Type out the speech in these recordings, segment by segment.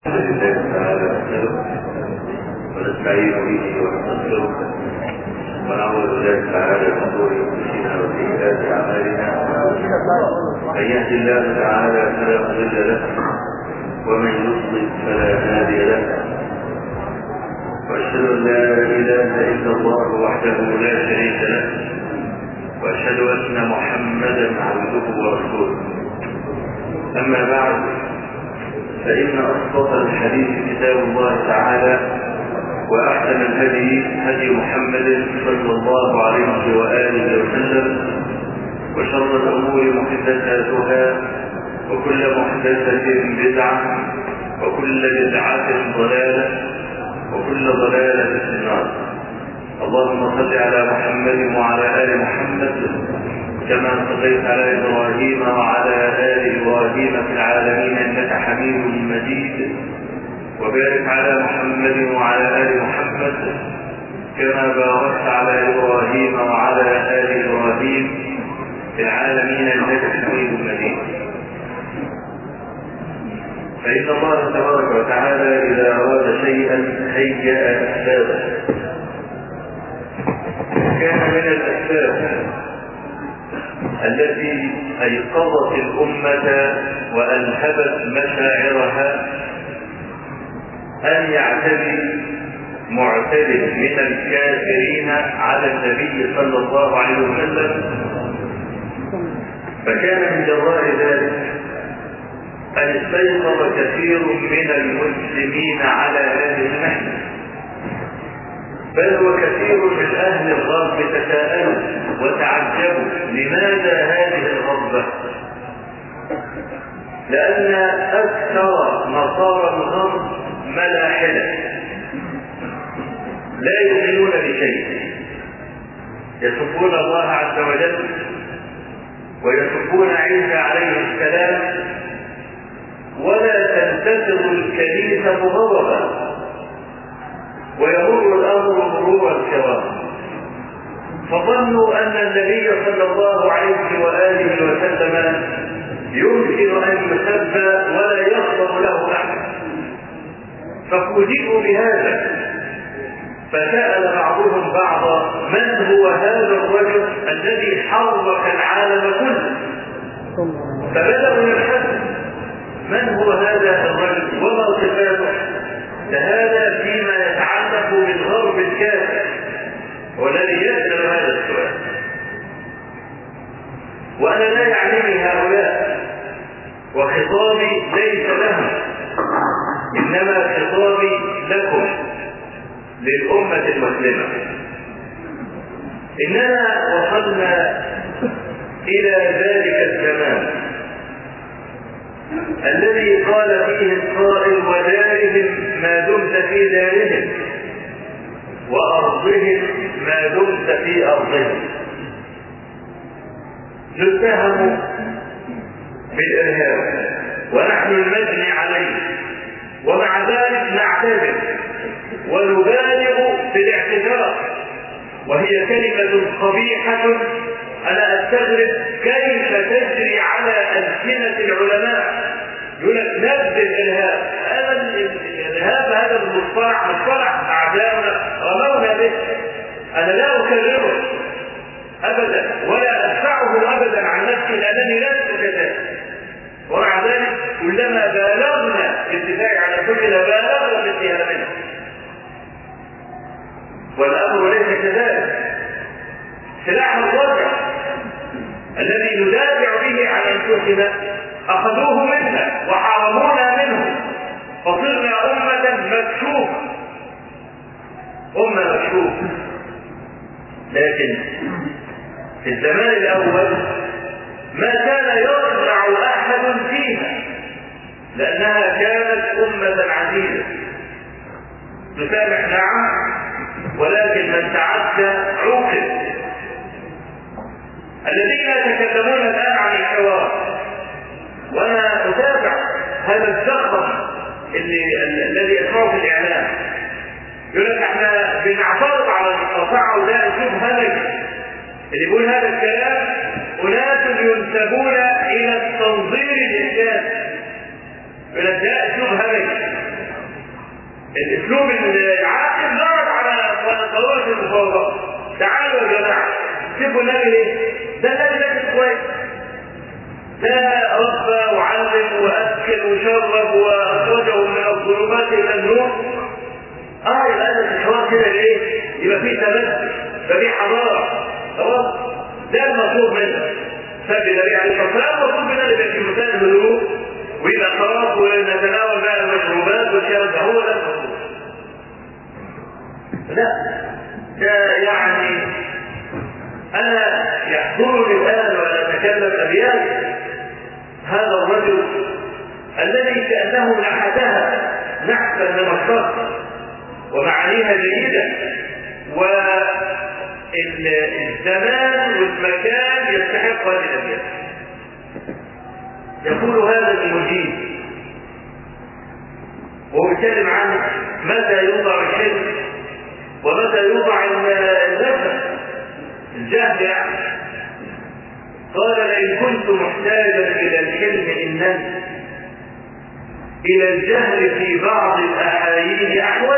لله تعالى نحمده ونستعين به ونستغفره ونعوذ بالله تعالى من شرور انفسنا وسيئات اعمالنا من يهد الله تعالى فلا مضل له ومن يضلل فلا هادي له واشهد ان لا اله الا الله وحده لا شريك له واشهد ان محمدا عبده ورسوله اما بعد فإن أصدق الحديث كتاب الله تعالى وأحسن الهدي هدي محمد صلى الله عليه وآله وسلم وشر الأمور محدثاتها وكل محدثة بدعة وكل بدعة ضلالة وكل ضلالة في النار اللهم صل على محمد وعلى آل محمد كما صليت على ابراهيم وعلى ال ابراهيم في العالمين انك حميد مجيد وبارك على محمد وعلى ال محمد كما باركت على ابراهيم وعلى ال ابراهيم في العالمين انك حميد مجيد فان الله تبارك وتعالى اذا اراد شيئا هيا اسبابه كان من الاسباب التي ايقظت الامه والهبت مشاعرها ان يعتدي معتد من الكافرين على النبي صلى الله عليه وسلم فكان من جراء ذلك ان استيقظ كثير من المسلمين على هذه المحنه بل وكثير من اهل الغرب تساءلوا وتعجبوا لماذا هذه الغضبه لان اكثر نصارى الغرب ملاحده لا يؤمنون بشيء يسبون الله عز وجل ويسبون عيسى عليه السلام ولا تنتفض الكنيسه غضبا ويمر الامر مرور الكرام فظنوا ان النبي صلى الله عليه واله وسلم يمكن ان يسب ولا يغضب له احد ففوجئوا بهذا فسال بعضهم بعضا من هو هذا الرجل الذي حرك العالم كله فبداوا يبحثوا من هو هذا الرجل وما صفاته فهذا فيما يتعلق بالغرب الكافر والذي يسأل هذا السؤال وأنا لا يعنيني هؤلاء وخطابي ليس لهم إنما خطابي لكم للأمة المسلمة إننا وصلنا إلى ذلك الزمان الذي قال فيه القائل ودارهم ما دمت في دارهم وأرضهم ما دمت في أرضهم نتهم بالإرهاب ونحن المجني عليه ومع ذلك نعتذر ونبالغ في الاعتذار وهي كلمة قبيحة أنا أستغرب كيف تجري على ألسنة العلماء يقول لك نبذ الإرهاب هذا الإرهاب هذا المصطلح مصطلح أعداؤنا رمونا به أنا لا أكرره أبدا ولا أدفعه أبدا عن نفسي لأنني لست كذلك ومع ذلك كلما بالغنا في الدفاع عن انفسنا بالغنا في اتهامنا والامر ليس كذلك سلاح الرجع الذي ندافع به عن انفسنا اخذوه منا وحرمونا منه فصرنا امه مكشوفه امه مكشوفه لكن في الزمان الاول ما كان يرجع احد فيها لانها كانت امه عزيزه تسامح نعم ولكن من تعدى عوقب الذين يتكلمون الان عن الحوار وانا اتابع هذا الزخم اللي الذي يسمعه في الاعلام يقول لك احنا بنعترض على المقاطعه وده اسلوب همجي اللي يقول هذا الكلام اناس ينسبون الى التنظير الاسلامي يقول لك ده اسلوب همجي الاسلوب العاقل درج على ضروره المفاوضات تعالوا يا جماعه سيبوا النبي ليه؟ ده النبي ده كويس ده ربى وعلم واكل وشرب واخرجهم من الظلمات الى النور اه يبقى انا الحوار كده ليه؟ يبقى في تمسك يبقى في حضاره خلاص ده المطلوب منا فالنبي عليه الصلاه والسلام المطلوب منا اللي في مكان الهدوء ويبقى خلاص ونتناول بقى المشروبات والشرب ده هو ده المطلوب لا ده يعني انا يحضرني الان وانا اتكلم ابيات هذا الرجل الذي كانه نحتها نحتا من الصرف ومعانيها جيده والزمان والمكان يستحق هذه الابيات يقول هذا المجيب وهو يتكلم عن متى يوضع الحلم ومتى يوضع النفس الجهل يعني قال لئن كنت محتاجا الى الحلم انني الى الجهل في بعض الاحايين احوج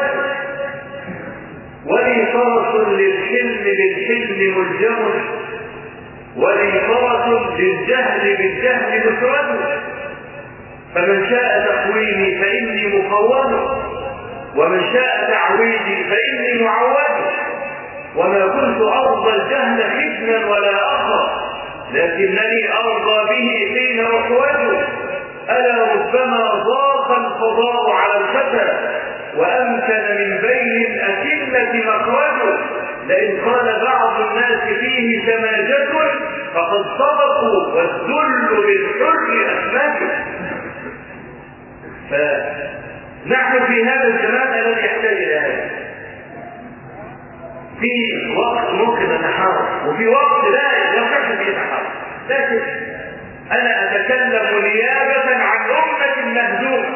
ولي فرس للحلم بالحلم ملجم ولي فرس للجهل بالجهل مسرد فمن شاء تقويمي فاني مقوم ومن شاء تعويدي فاني معود وما كنت ارضى الجهل فتنا ولا اخر لكنني ارضى به حين احوج الا ربما ضاق الفضاء على الفتى وامكن من بين الاكله مخرج لئن قال بعض الناس فيه سماجة فقد صدقوا والذل بالحر أسمج فنحن في هذا الزمان الذي يحتاج إلى هذا في وقت ممكن نتحرك وفي وقت لا يصح فيه نتحرك لكن أنا أتكلم نيابة عن أمة مهزومة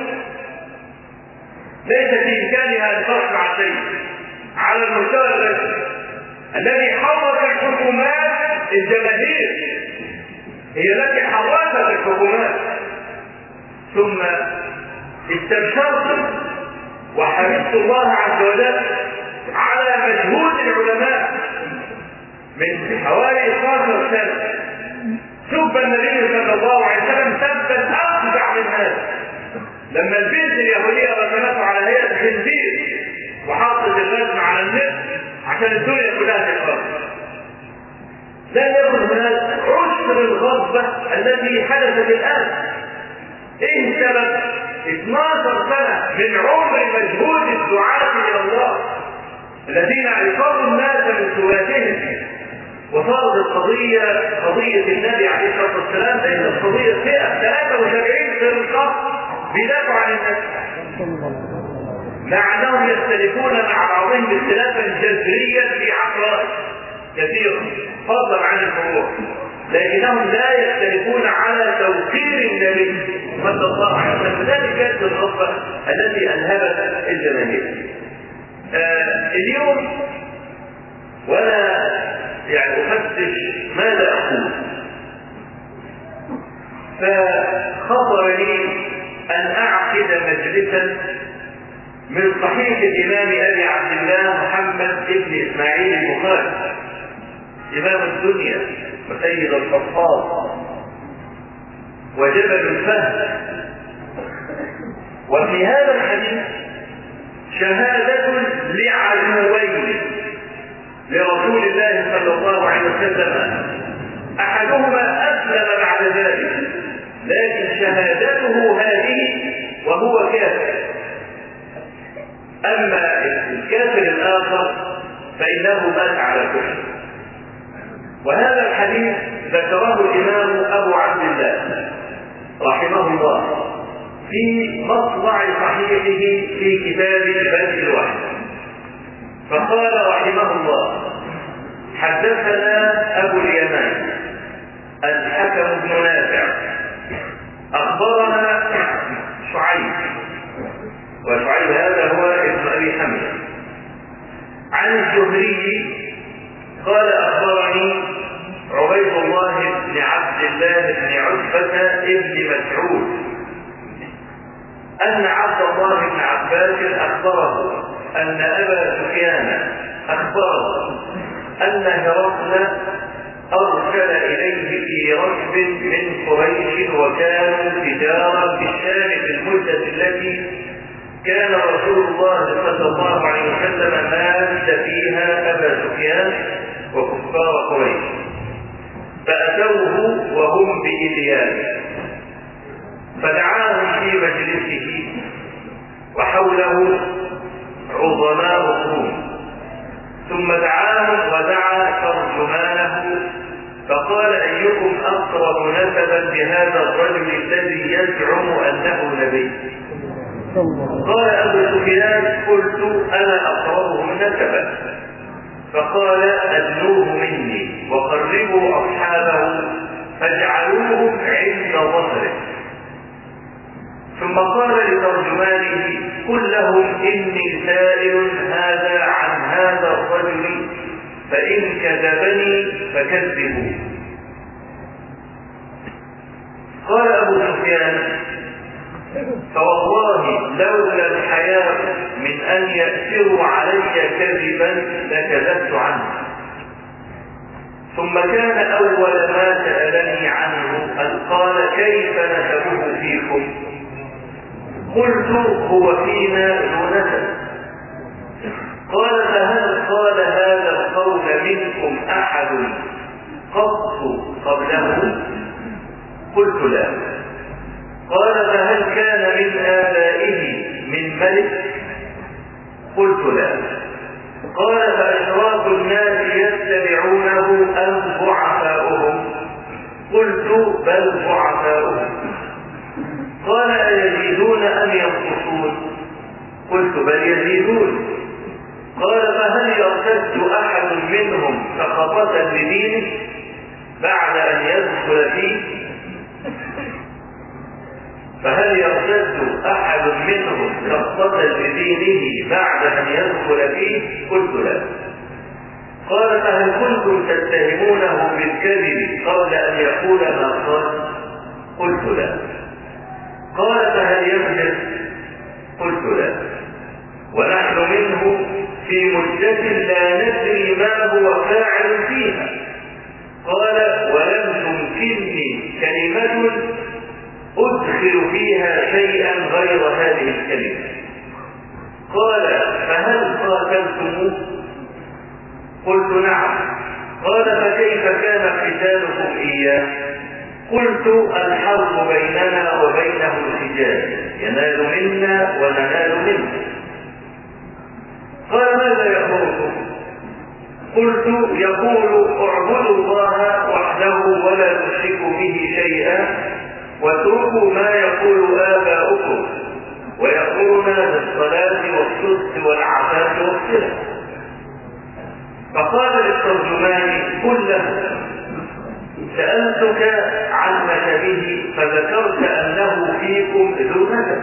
ليس في إمكانها أن تصنع شيء على المستوى الرسمي الذي حرك الحكومات الجماهير هي التي حركت الحكومات ثم استبشرت وحمدت الله عز وجل على مجهود العلماء من حوالي 12 سنه سب النبي صلى الله عليه وسلم سبا افزع من هذا لما البنت اليهوديه رسمته على هيئه خنزير وحطت الرسم على النت عشان الدنيا كلها تتفرج لا يكن هناك عشر الغضبة التي حدثت الآن ايه السبب 12 سنة من عمر مجهود الدعاة إلى الله الذين عقابوا الناس من سواتهم وصارت القضية قضية النبي عليه الصلاة والسلام لأن القضية فئة 73 فرقة بيدافعوا عن الناس مع انهم يختلفون مع بعضهم اختلافا جذريا في عقائد كثيرة فضلا عن الفروع لكنهم لا يختلفون على توقير النبي صلى الله عليه وسلم ذلك كانت الرغبة التي ألهبت الجماهير آه اليوم وانا يعني افتش ماذا اقول فخطر لي ان اعقد مجلسا من صحيح الامام ابي عبد الله محمد بن اسماعيل البخاري امام الدنيا وسيد الحفاظ وجبل الفهم وفي هذا الحديث شهادة لعدوين لرسول الله صلى الله عليه وسلم احدهما اسلم بعد ذلك لكن شهادته هذه وهو كافر اما الكافر الاخر فانه مات على الكفر وهذا الحديث ذكره الامام ابو عبد الله رحمه الله في مطلع صحيحه في كتاب بدء الوحي فقال رحمه الله حدثنا ابو اليمان الحكم بن نافع اخبرنا شعيب وشعيب هذا هو ابن ابي حمزه عن الزهري قال اخبرني عبيد الله بن عبد الله بن عتبة بن مسعود أن عبد الله بن عباس أخبره أن أبا سفيان أخبره أن هرقل أرسل إليه في ركب من قريش وكانوا تجارا في الشام في المدة التي كان رسول الله صلى الله عليه وسلم مات فيها أبا سفيان وكفار قريش فأتوه وهم بإليان فدعاهم في مجلسه وحوله عظماء الروم ثم دعاهم ودعا ترجمانه فقال أيكم أقرب نسبا بهذا الرجل الذي يزعم أنه نبي قال أبو سفيان قلت أنا أقربهم نسبا فقال أدنوه مني وقربوا أصحابه فاجعلوهم عند ظهره ثم قال لترجمانه قل لهم إني سائل هذا عن هذا الرجل فإن كذبني فكذبوا قال أبو سفيان فوالله لولا الحياء من أن يأثروا علي كذبا لكذبت عنه ثم كان أول ما سألني عنه أن قال كيف نسبه فيكم قلت هو فينا ذو نسب قال فهل قال هذا القول منكم أحد قط قبله قلت لا قال فهل كان من آبائه من ملك قلت لا قال فأشراف الناس يتبعونه أم ضعفاؤهم قلت بل ضعفاؤهم قال أيزيدون أم ينقصون قلت بل يزيدون قال فهل يرتد أحد منهم سخطة بدينه بعد أن يدخل فيه فهل يرتد أحد منهم سخطة بدينه بعد أن يدخل فيه قلت لا قال فهل كنتم تتهمونه بالكذب قبل أن يقول ما قال قلت لا قال فهل يكذب قلت لا ونحن منه في مدة لا ندري ما هو فاعل فيها قال ولم تمكنني كلمة أدخل فيها شيئا غير هذه الكلمة قال فهل قاتلتموه قلت نعم قال فكيف كان قتالكم إياه قلت الحرب بيننا وبينه الحجاز ينال منا وننال منه قال ماذا يأمركم قلت يقول اعبدوا الله وحده ولا تشركوا به شيئا واتركوا ما يقول آباؤكم ويأمرنا بالصلاة والصدق والعفاف والصلة فقال للترجمان كله سألتك عن نسبه فذكرت أنه فيكم ذو نسب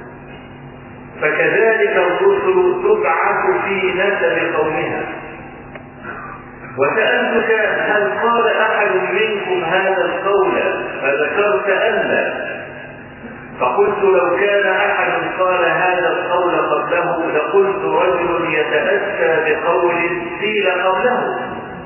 فكذلك الرسل تبعث في نسب قومها وسألتك هل قال أحد منكم هذا القول فذكرت أن لا فقلت لو كان أحد قال هذا القول قبله لقلت رجل يتأسى بقول قيل قبله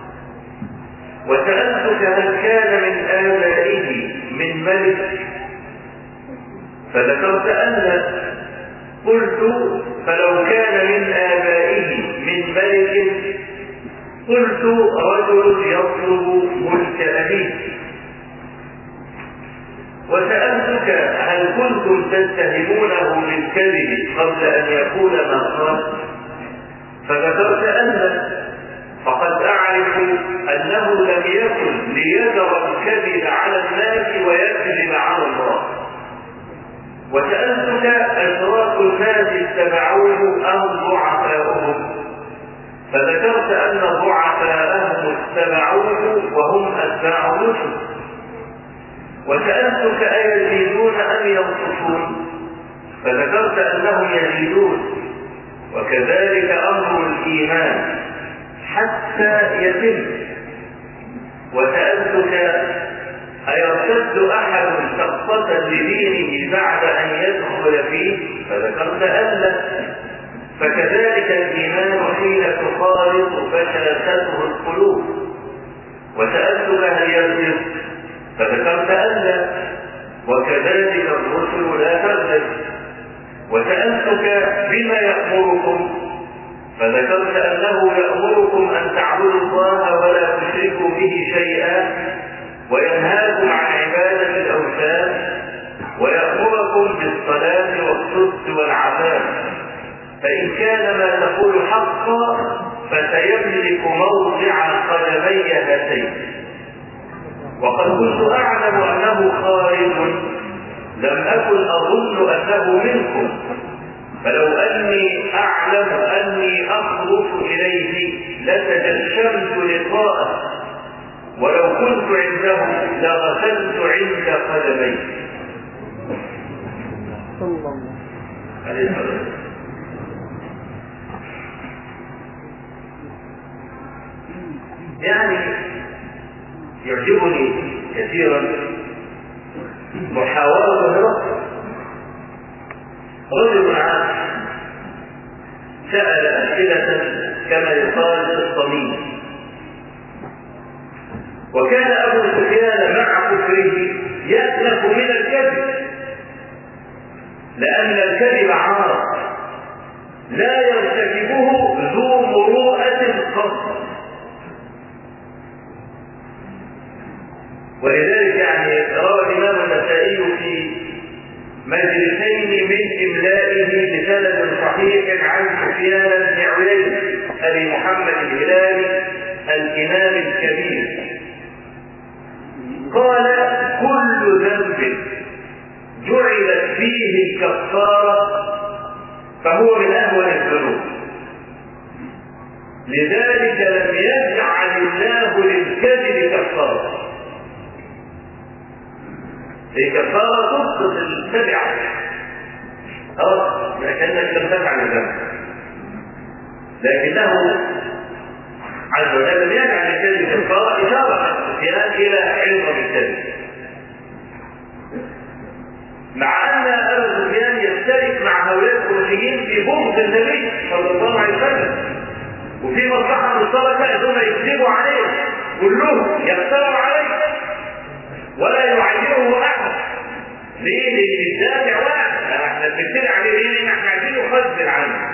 وسألتك هل كان من آبائه من ملك فذكرت أن لا قلت فلو كان من آبائه من ملك قلت رجل يطلب ملك أبيه وسألتك هل كنتم تتهمونه بالكذب قبل أن يقول ما قال فذكرت أن فقد أعرف أنه لم يكن ليذر الكذب على الناس ويكذب على الله وسألتك أشراف الناس اتبعوه أم ضعفاؤهم فذكرت أن ضعفاءهم اتبعوه وهم أتباع الرسل وسألتك أيزيدون أم ينقصون فذكرت أنهم يزيدون وكذلك أمر الإيمان حتى يتم وسألتك أيرتد أحد سقطة لدينه بعد أن يدخل فيه فذكرت ألا فكذلك الإيمان حين تخالط فشلته القلوب وسألتك هل يرجع فذكرت ألا وكذلك الرسل لا تغلب وسألتك بما يأمركم فذكرت أنه يأمركم أن تعبدوا الله ولا تشركوا به شيئا وينهاكم عن عبادة الأوثان ويأمركم بالصلاة والصدق والعفاف فإن كان ما تقول حقا فسيملك موضع قدمي هاتين وقد كنت أعلم أنه خارج لم أكن أظن أنه منكم فلو أني أعلم أني أخلص إليه لتجشمت لقاءه ولو كنت عنده لغسلت عند قدميه عليه الصلاة والسلام يعني يعجبني كثيرا محاورة هرقل رجل عام سأل أسئلة كما يقال في الصميم وكان أبو سفيان مع كفره يألف من الكذب لأن الكذب عار لا يرتكبه ذو مروءة قط ولذلك يعني روى الإمام النسائي في مجلسين من إملائه بسند صحيح عن سفيان بن عيينة أبي محمد الهلالي الإمام الكبير قال كل ذنب جعلت فيه الكفارة فهو من أهون الذنوب لذلك لم يجعل الله للكذب كفارة الكفارة تسقط التبعة خلاص لكنك لم تفعل الذنب لكنه عز وجل لم يجعل الكذب كفارة إشارة سفيان إلى عظم الكذب مع أن أبا سفيان يشترك مع هؤلاء القرشيين في بغض النبي صلى الله عليه وسلم وفي مصلحة مشتركة إنهم يكذبوا عليه كلهم يختاروا عليه ولا يعيره احد ليه؟ لان الدافع واحد احنا بنبتدي عليه ليه؟ لان احنا عايزين نخزن عنه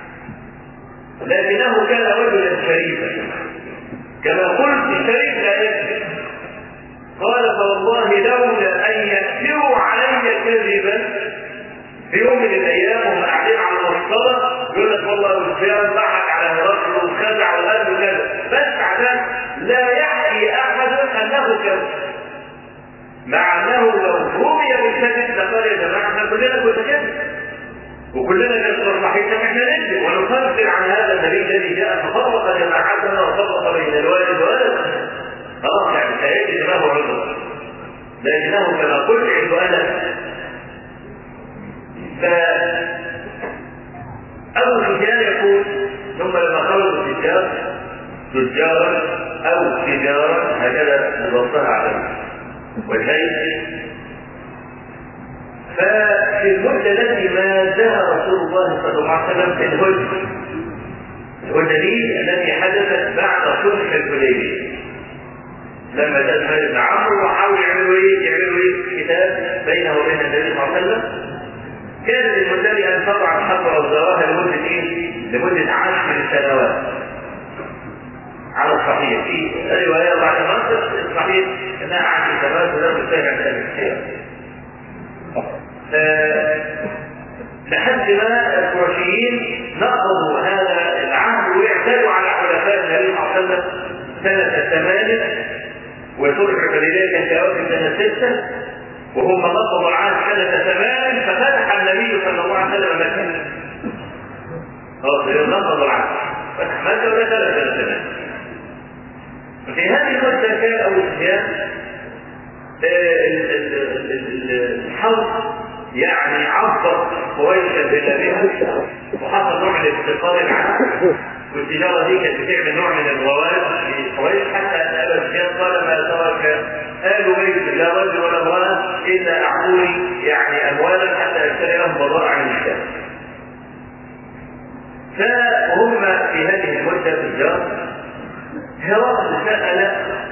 لكنه كان رجلا شريفا كما قلت شريف لا يكذب قال فوالله لولا ان يكثروا علي كذبا في يوم من الايام وهم قاعدين على المصطلح يقول لك والله الصيام ضحك على هرقل وخدع وقال له كذا بس عشان لا يحكي احد انه كذب مع انه لو رمي بالكذب لقال يا جماعه احنا كلنا كنا كذب وكلنا كانت مصلحتنا احنا نكذب ونخبر عن هذا النبي الذي جاء ففرق جماعتنا وفرق بين الوالد والولد خلاص يعني سيجد له عذر لكنه كما قلت عنده انا ف أبو سفيان يقول ثم لما خرجوا التجار تجارا أو تجارا هكذا نبصها عليه والهيئ ففي المدة التي مازها رسول الله صلى الله عليه وسلم في الهدنة الهدنة دي التي حدثت بعد صلح الحديبية لما جاء مالك بن عمرو وحاولوا يعملوا ايه؟ يعملوا ايه؟ كتاب بينه وبين النبي صلى الله عليه وسلم كانت المدة ان تضع الحرب اوزارها لمدة ايه؟ لمدة عشر سنوات على الصحيح في رواية بعد منطق الصحيح انها عشر سنوات ولا مستهجع الاسلام لحد ما القرشيين نقضوا هذا العهد واعتادوا على حلفاء النبي صلى الله عليه وسلم سنة ثمانية وصلح الحديبية كان في أواخر سنة ستة وهم نقضوا العهد سنة ثمان ففتح النبي صلى الله عليه وسلم مكة. خلاص نقضوا العهد فتح مكة ولا ثلاث سنوات. في هذه المدة كان أبو سفيان الحوض يعني عبر قريشا بلادها وحصل نوع من افتقار العالم والتجاره دي كانت بتعمل نوع من الرواد في قريش حتى ان ابا سفيان قال ما ترك ال بيت لا إلا أعطوني يعني أموالا حتى أشتري لهم بضائع من الشام فهم في هذه المدة في الجار هرقل سأل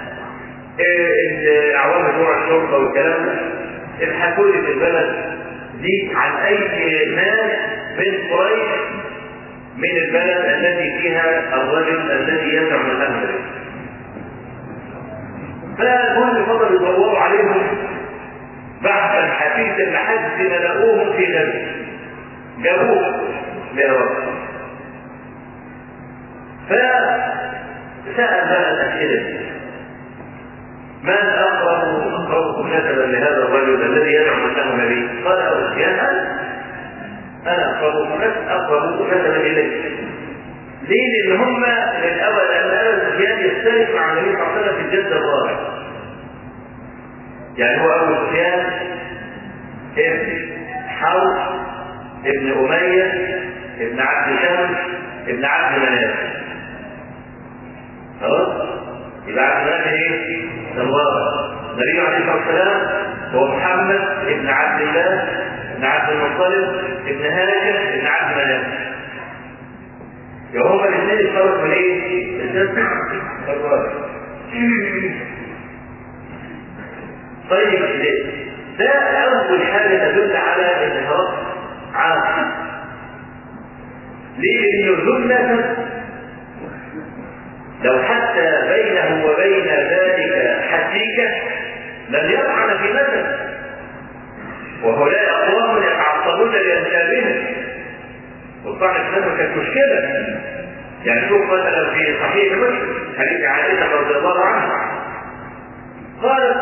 أعوام بتوع الشرطة والكلام ده ابحثوا لي في البلد دي عن أي ناس من قريش من البلد التي فيها الرجل الذي يزعم الأمر فالمهم فضلوا يدوروا عليهم بحثا حثيثا لحد ما لقوهم في غزة جابوه لهرقل فسأل بقى الأسئلة دي من أقرب أقرب نسبا لهذا الرجل الذي يدعو أنه نبي؟ قال أبو سفيان أنا أنا أقرب أقرب نسبا إليه ليه؟ لأن هم من أول أن أبو سفيان يختلف مع النبي صلى الله عليه وسلم في الجد الرابع يعني هو أبو سفيان ابن حوش ابن أمية ابن عبد شمس ابن عبد مناف خلاص يبقى عبد مناف ايه؟ الرابع النبي عليه الصلاه والسلام هو محمد ابن عبد الله ابن عبد المطلب ابن هاشم ابن عبد مناف يبقى هما الاثنين اتفرقوا من ايه؟ الجد الرابع طيب ليه؟ ده اول حاجه تدل على ان هرقل عاقل ليه؟ لأنه جملة لو حتى بينه وبين ذلك حسيكة لم يطعن في مثل وهؤلاء أقوام يتعصبون لأنسابهم والطعن في مثل كانت مشكلة يعني شوف مثلا في صحيح مسلم حديث عائشة رضي الله عنها قالت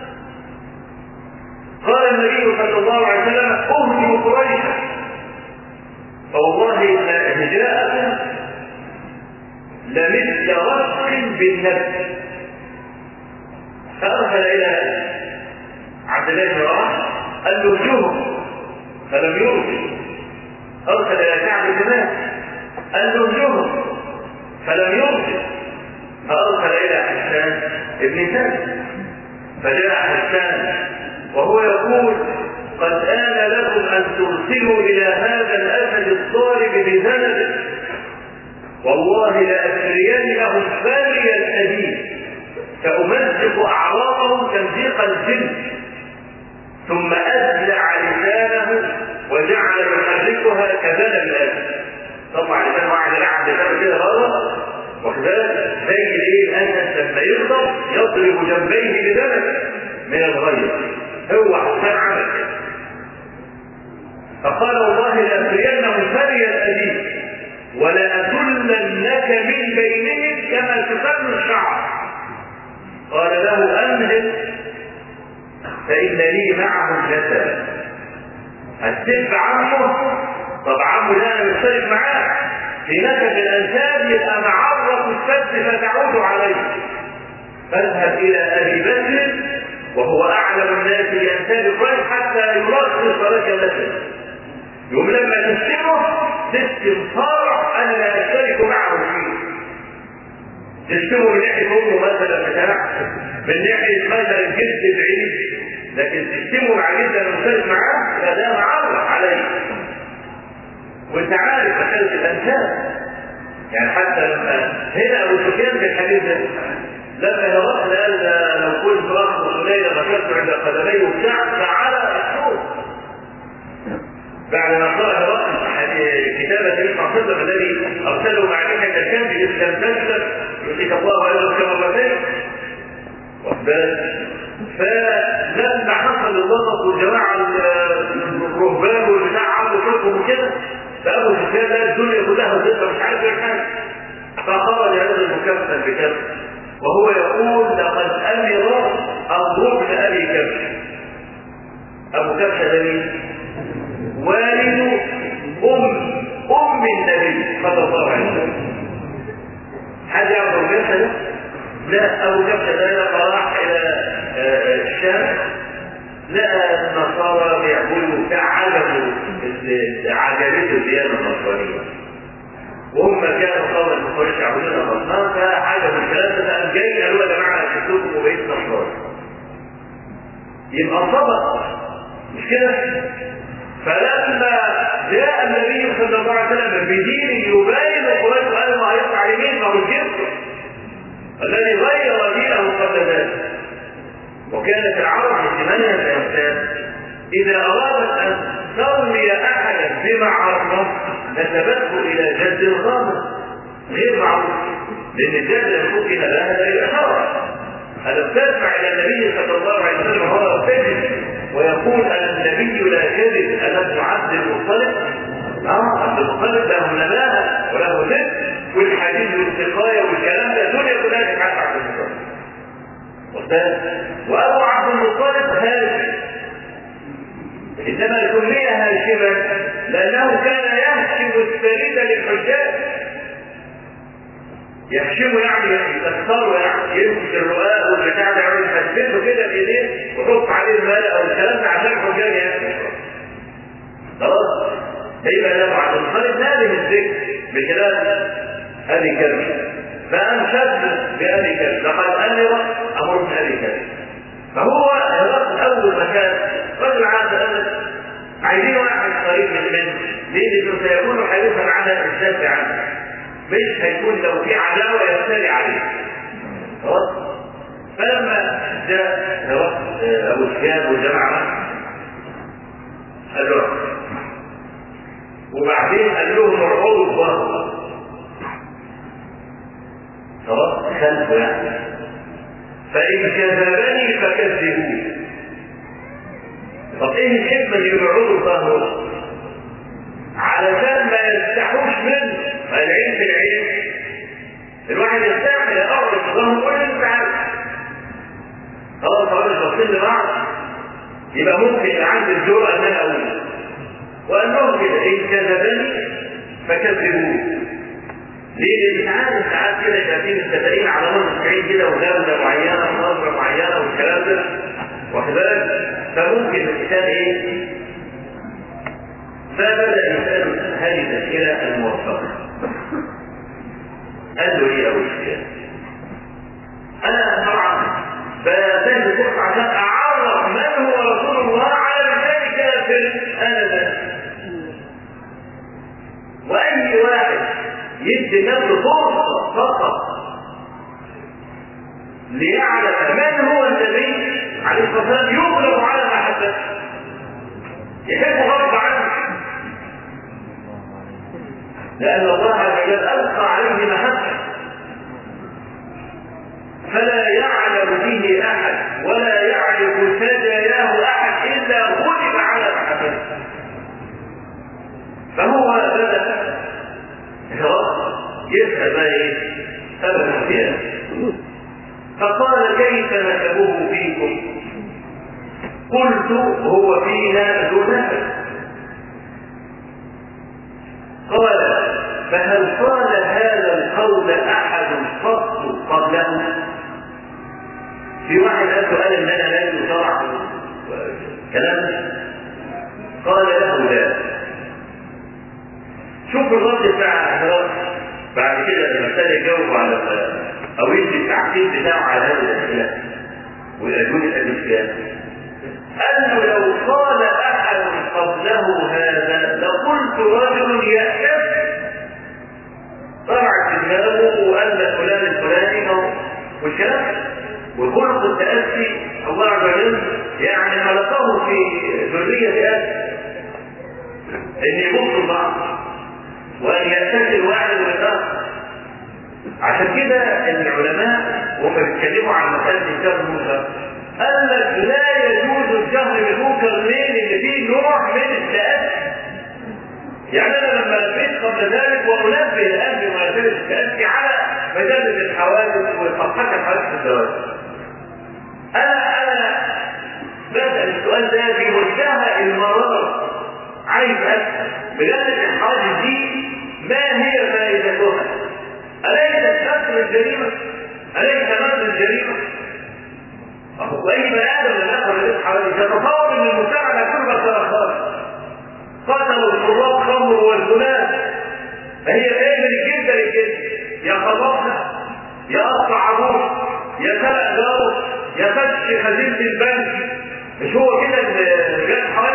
قال النبي صلى الله عليه وسلم اهجوا قريشا فوالله ان هجاءكم لمثل رفق بالنفس فارسل الى عبد الله بن رواحه قال له ارجوهم فلم يرسل ارسل الى كعب بن مالك قال له ارجوهم فلم يرسل فارسل الى حسان بن ثابت فجاء حسان وهو يقول قد آن لكم أن ترسلوا إلى هذا الأسد الضارب بذنبه والله لأسرين لهم فاري الأديب سأمزق أعراضهم تمزيق الجن ثم أزلع لسانه وجعل يحركها كذنب الأسد طبعا لسان واحد يلعب لسانه كده غلط وكذلك زي الايه الاسد لما يغضب يضرب جنبيه بذنب من الغيظ هو حسان عمل كده فقال والله لأسرينهم فري الأديب ولأذلنك من بينهم كما تسل الشعر قال له أمهل فإن لي معه الجسد هتسب عمه طب عمه ده انا مشترك معاه في نسب الانساب يبقى معرة السد فتعود عليه فاذهب الى ابي بكر وهو اعلم الناس بانساب قريش حتى يرخص لك نسب يوم لما تسلمه تسلم صارح انا لا اشترك معه فيه تسلمه من ناحيه امه مثلا بتاع من ناحيه مثلا الجد بعيد لكن تسلمه مع جد انا مشترك معاه فده معرة عليه وانت عارف مسألة الانساب يعني حتى لما هنا ابو سفيان في الحديث ده لما هرقل قال لو كنت رخص ليلة ذكرت عند قدميه وبتاع فعلى الصوت بعد ما قرأ هرقل كتابة النبي صلى الله عليه وسلم الذي ارسله مع نهاية الكلب اذ لم تسلم يؤتيك الله اجرا كما مرتين فلما حصل الضغط والجماعة الرهبان والبتاع عملوا شرطهم وكده فابو سفيان لقى الدنيا كلها ضده مش عارف يعمل حاجه فخرج هذا المكفل بكف وهو يقول لقد امر امر ابن ابي كبش ابو كبش ده مين؟ والد ام ام النبي صلى الله عليه وسلم حد يعرف ابو كبش ده؟ لا ابو كبش ده لما راح الى الشام لقى النصارى بيعبدوا فعجبوا عجبته الديانه النصرانيه وهم كانوا قوما من قريش يعبدون الاصنام فعجبوا الكلام ده فقام جاي قالوا يا جماعه شفتكم وبقيت نصراني يبقى صدق مش كده؟ فلما جاء النبي صلى الله عليه وسلم بدين يبين قريش قال ما هيطلع يمين ما هو الجبر الذي غير دينه قبل ذلك وكانت العرب اهتمامها الانسان اذا ارادت ان ترمي احدا بمعرة نسبته الى جد الغامض غير معروف لان الجد لو كان لها لا يبقى ألم تدفع إلى النبي صلى الله عليه وسلم وهو كذب ويقول أن النبي لا كذب ألم عبد المطلب؟ آه عبد المطلب له نباهة وله ذكر والحديث والسقاية والكلام ده دنيا كلها تفعل عبد المطلب. وأبو عبد المطلب هاشم إنما سمي هاشما لأنه كان يهشم السريد للحجاج يحشمه يعني يكسره يعني يمسك الرقاق والبتاع ده يقعد يثبته كده بايديه ويحط عليه المال او الكلام ده عشان الحجاج ياكل خلاص هيبقى ده بعد الخالد لازم الذكر بخلاف ابي كرم فقام شد بابي كرم لقد امر امر من ابي كرم فهو هرقل اول مكان رجل عاد ابدا عايزين واحد قريب من منه ليه؟ لانه سيكون حريصا على الشد عنه مش هيكون لو في عداوه يفتري عليه خلاص فلما جاء ابو سفيان وجماعه قال له وبعدين قال لهم ارعوا الظهر خلاص خلفه يعني فان كذبني فكذبوه طب ايه الحكمه اللي يبعدوا الظهر علشان ما يستحوش منه العين في العين الواحد يستحمل الاول الظهر كل اللي انت عارف خلاص خلاص باصين لبعض يبقى ممكن يبقى عندي الجرأة ان انا اقول وقال لهم كده ان كذبني فكذبوه ليه؟ لان ساعات ساعات كده يبقى في مستدعين على مر بعيد كده وغابه معينه ونظره معينه والكلام ده واخد بالك؟ فممكن الانسان ايه؟ فبدا يسال هذه الاسئله الموفقه قال له ايه ابو سفيان؟ انا طبعا بنتهي الفرصه عشان اعرف من هو رسول الله على لسان كافر انا ده واي واحد يدي نفسه فرصه فقط ليعلم من هو النبي عليه الصلاه والسلام يغلب على محبته يحب غصب عنه لأن الله عز وجل ألقى عليه محبة فلا يعلم به أحد ولا يعرف سجاياه أحد إلا غلب على محبته فهو بدأ يسأل بقى إيه؟ أبا سفيان فقال كيف نسبه فيكم؟ قلت هو فينا ذو نسب قال فهل قال هذا القول احد قط قبله في واحد قال له قال ان انا لازم شرع كلام قال له لا شوف الرد بتاع هرقل بعد كده لما ابتدى يجاوب على او يدي التعقيد بتاعه على هذه الاسئله ويقولون الاسئله قال له لو قال احد قبله هذا لقلت رجل يأتف طلع في دماغه وقال فلان الفلاني والكلام وخلق التأسي الله عز وجل يعني خلقه في ذرية آدم ان يبص البعض وان يتسل واحد للآخر عشان كده العلماء وهم بيتكلموا عن مسألة إنكار المنكر قال لك لا يجوز الجهر بالمنكر ليه؟ لأن فيه نوع من التأسي. يعني أنا لما لبيت قبل ذلك وأنبه الأهل مناسبة التأسي على مجالة الحوادث وصفحة الحوادث الزواج. أنا أنا بسأل السؤال ده في منتهى المرار عايز أسأل مجالة الحوادث دي ما هي فائدتها؟ أليست كسر الجريمة؟ أليس مثل الجريمة؟ واي بني ادم لما يدخل البيت حوالي يتصور ان المجتمع ده كله بس خالص قتلوا الشراب خمر والزنات فهي ايه من الجلده للجلده يا خلصها يا قطع عروس يا سرق جاره يا فتش خزينه البنك مش هو كده اللي جاب حوالي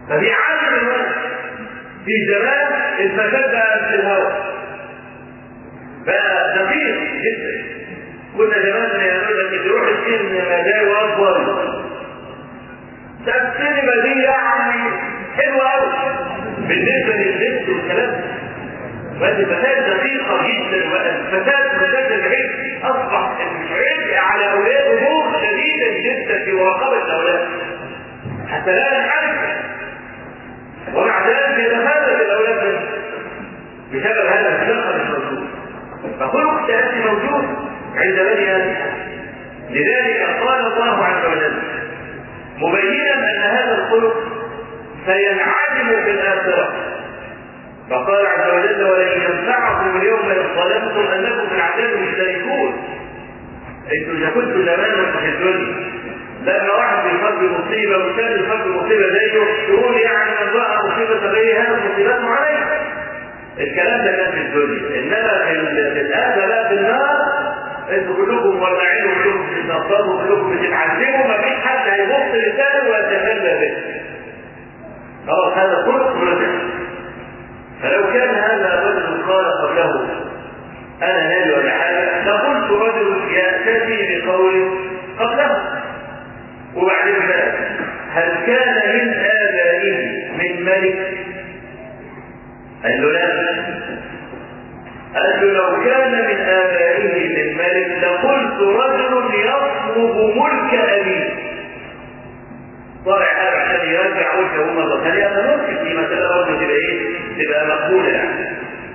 ففي عالم الولد في زمان الفساد بقى في الهواء بقى دقيق جدا كنا زمان يقول لك تروح السينما ده واكبر ده السينما دي يعني حلوه قوي بالنسبه للبنت والكلام وهذه فساد دقيقة جدا والفساد فساد العلم أصبح العبء على أولاد أمور شديدة جدا في مراقبة الأولاد حتى لا نحرك ومع ذلك يتفادى الأولاد منه بسبب هذا الخلق مش موجود فخلق التأسي موجود عند بني آدم لذلك قال الله عز وجل مبينا أن هذا الخلق سينعدم في الآخرة فقال عز وجل ولن ينفعكم اليوم إذ ظلمتم أنكم في العذاب مشتركون انتوا اذا كنتوا زمان في الدنيا لما واحد بيصاب بمصيبه والثاني يصاب بمصيبه زيه يقول يعني من راى مصيبه غير هذا مصيبته عليه الكلام ده كان في الدنيا انما في الاخره لا في النار انتوا كلكم مولعين وكلكم بتتنصروا وكلكم بتتعذبوا ما فيش حد هيبص للثاني ويتكلم به خلاص هذا كله مرتب فلو كان هذا الرجل قال قبله انا نبي ولا حاجه لقلت رجل ياتي بقول قبله وبعدين بقى هل كان من ابائه من ملك قال له لا قال له لو كان من ابائه من ملك لقلت رجل يطلب ملك ابيه طالع هذا عشان يرجع وجهه مرة ثانية هذا ممكن في مسألة برضه تبقى ايه؟ تبقى مقبولة يعني.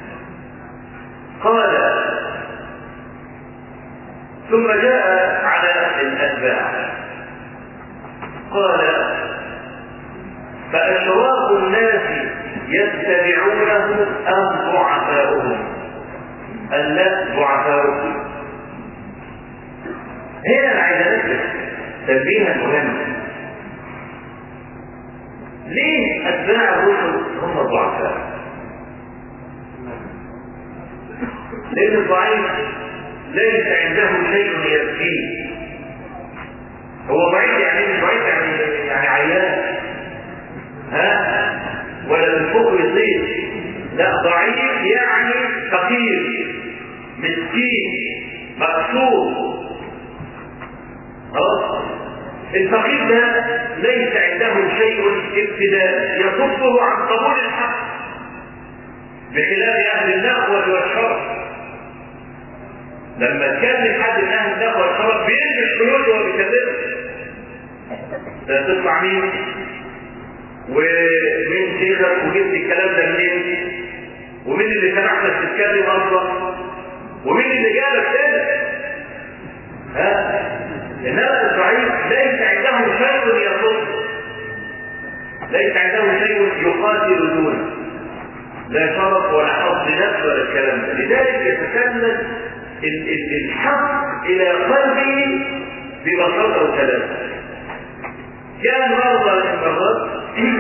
قال ثم جاء على الأتباع قال فأشراف الناس يتبعونه أم ضعفاؤهم الناس ضعفاؤهم هنا أنا عايز أنبه تنبيها مهما ليه أتباع الرسل هم الضعفاء؟ لأن الضعيف ليس عنده شيء يكفيه هو ضعيف يعني مش ضعيف يعني يعني عيان ها ولا من فوق يصير لا ضعيف يعني فقير مسكين مكسور خلاص الفقير ده ليس عنده شيء ابتداء يصده عن قبول الحق بخلاف اهل النخوه والشرف لما تكلم حد من اهل النخوه والشرف بيلبس قيود وهو بيكلمه ده تطلع مين ومين شيخك وجبت الكلام ده منين ومين اللي سمحتك تتكلم اصلا ومين اللي جابك تاني ها انما الضعيف ليس عنده شيء يصد ليس عنده شيء يقاتل دونه لا شرف ولا حظ نفس ولا الكلام ده لذلك يتسلل الحق الى قلبه ببساطه وسلامه كان مرة من المرات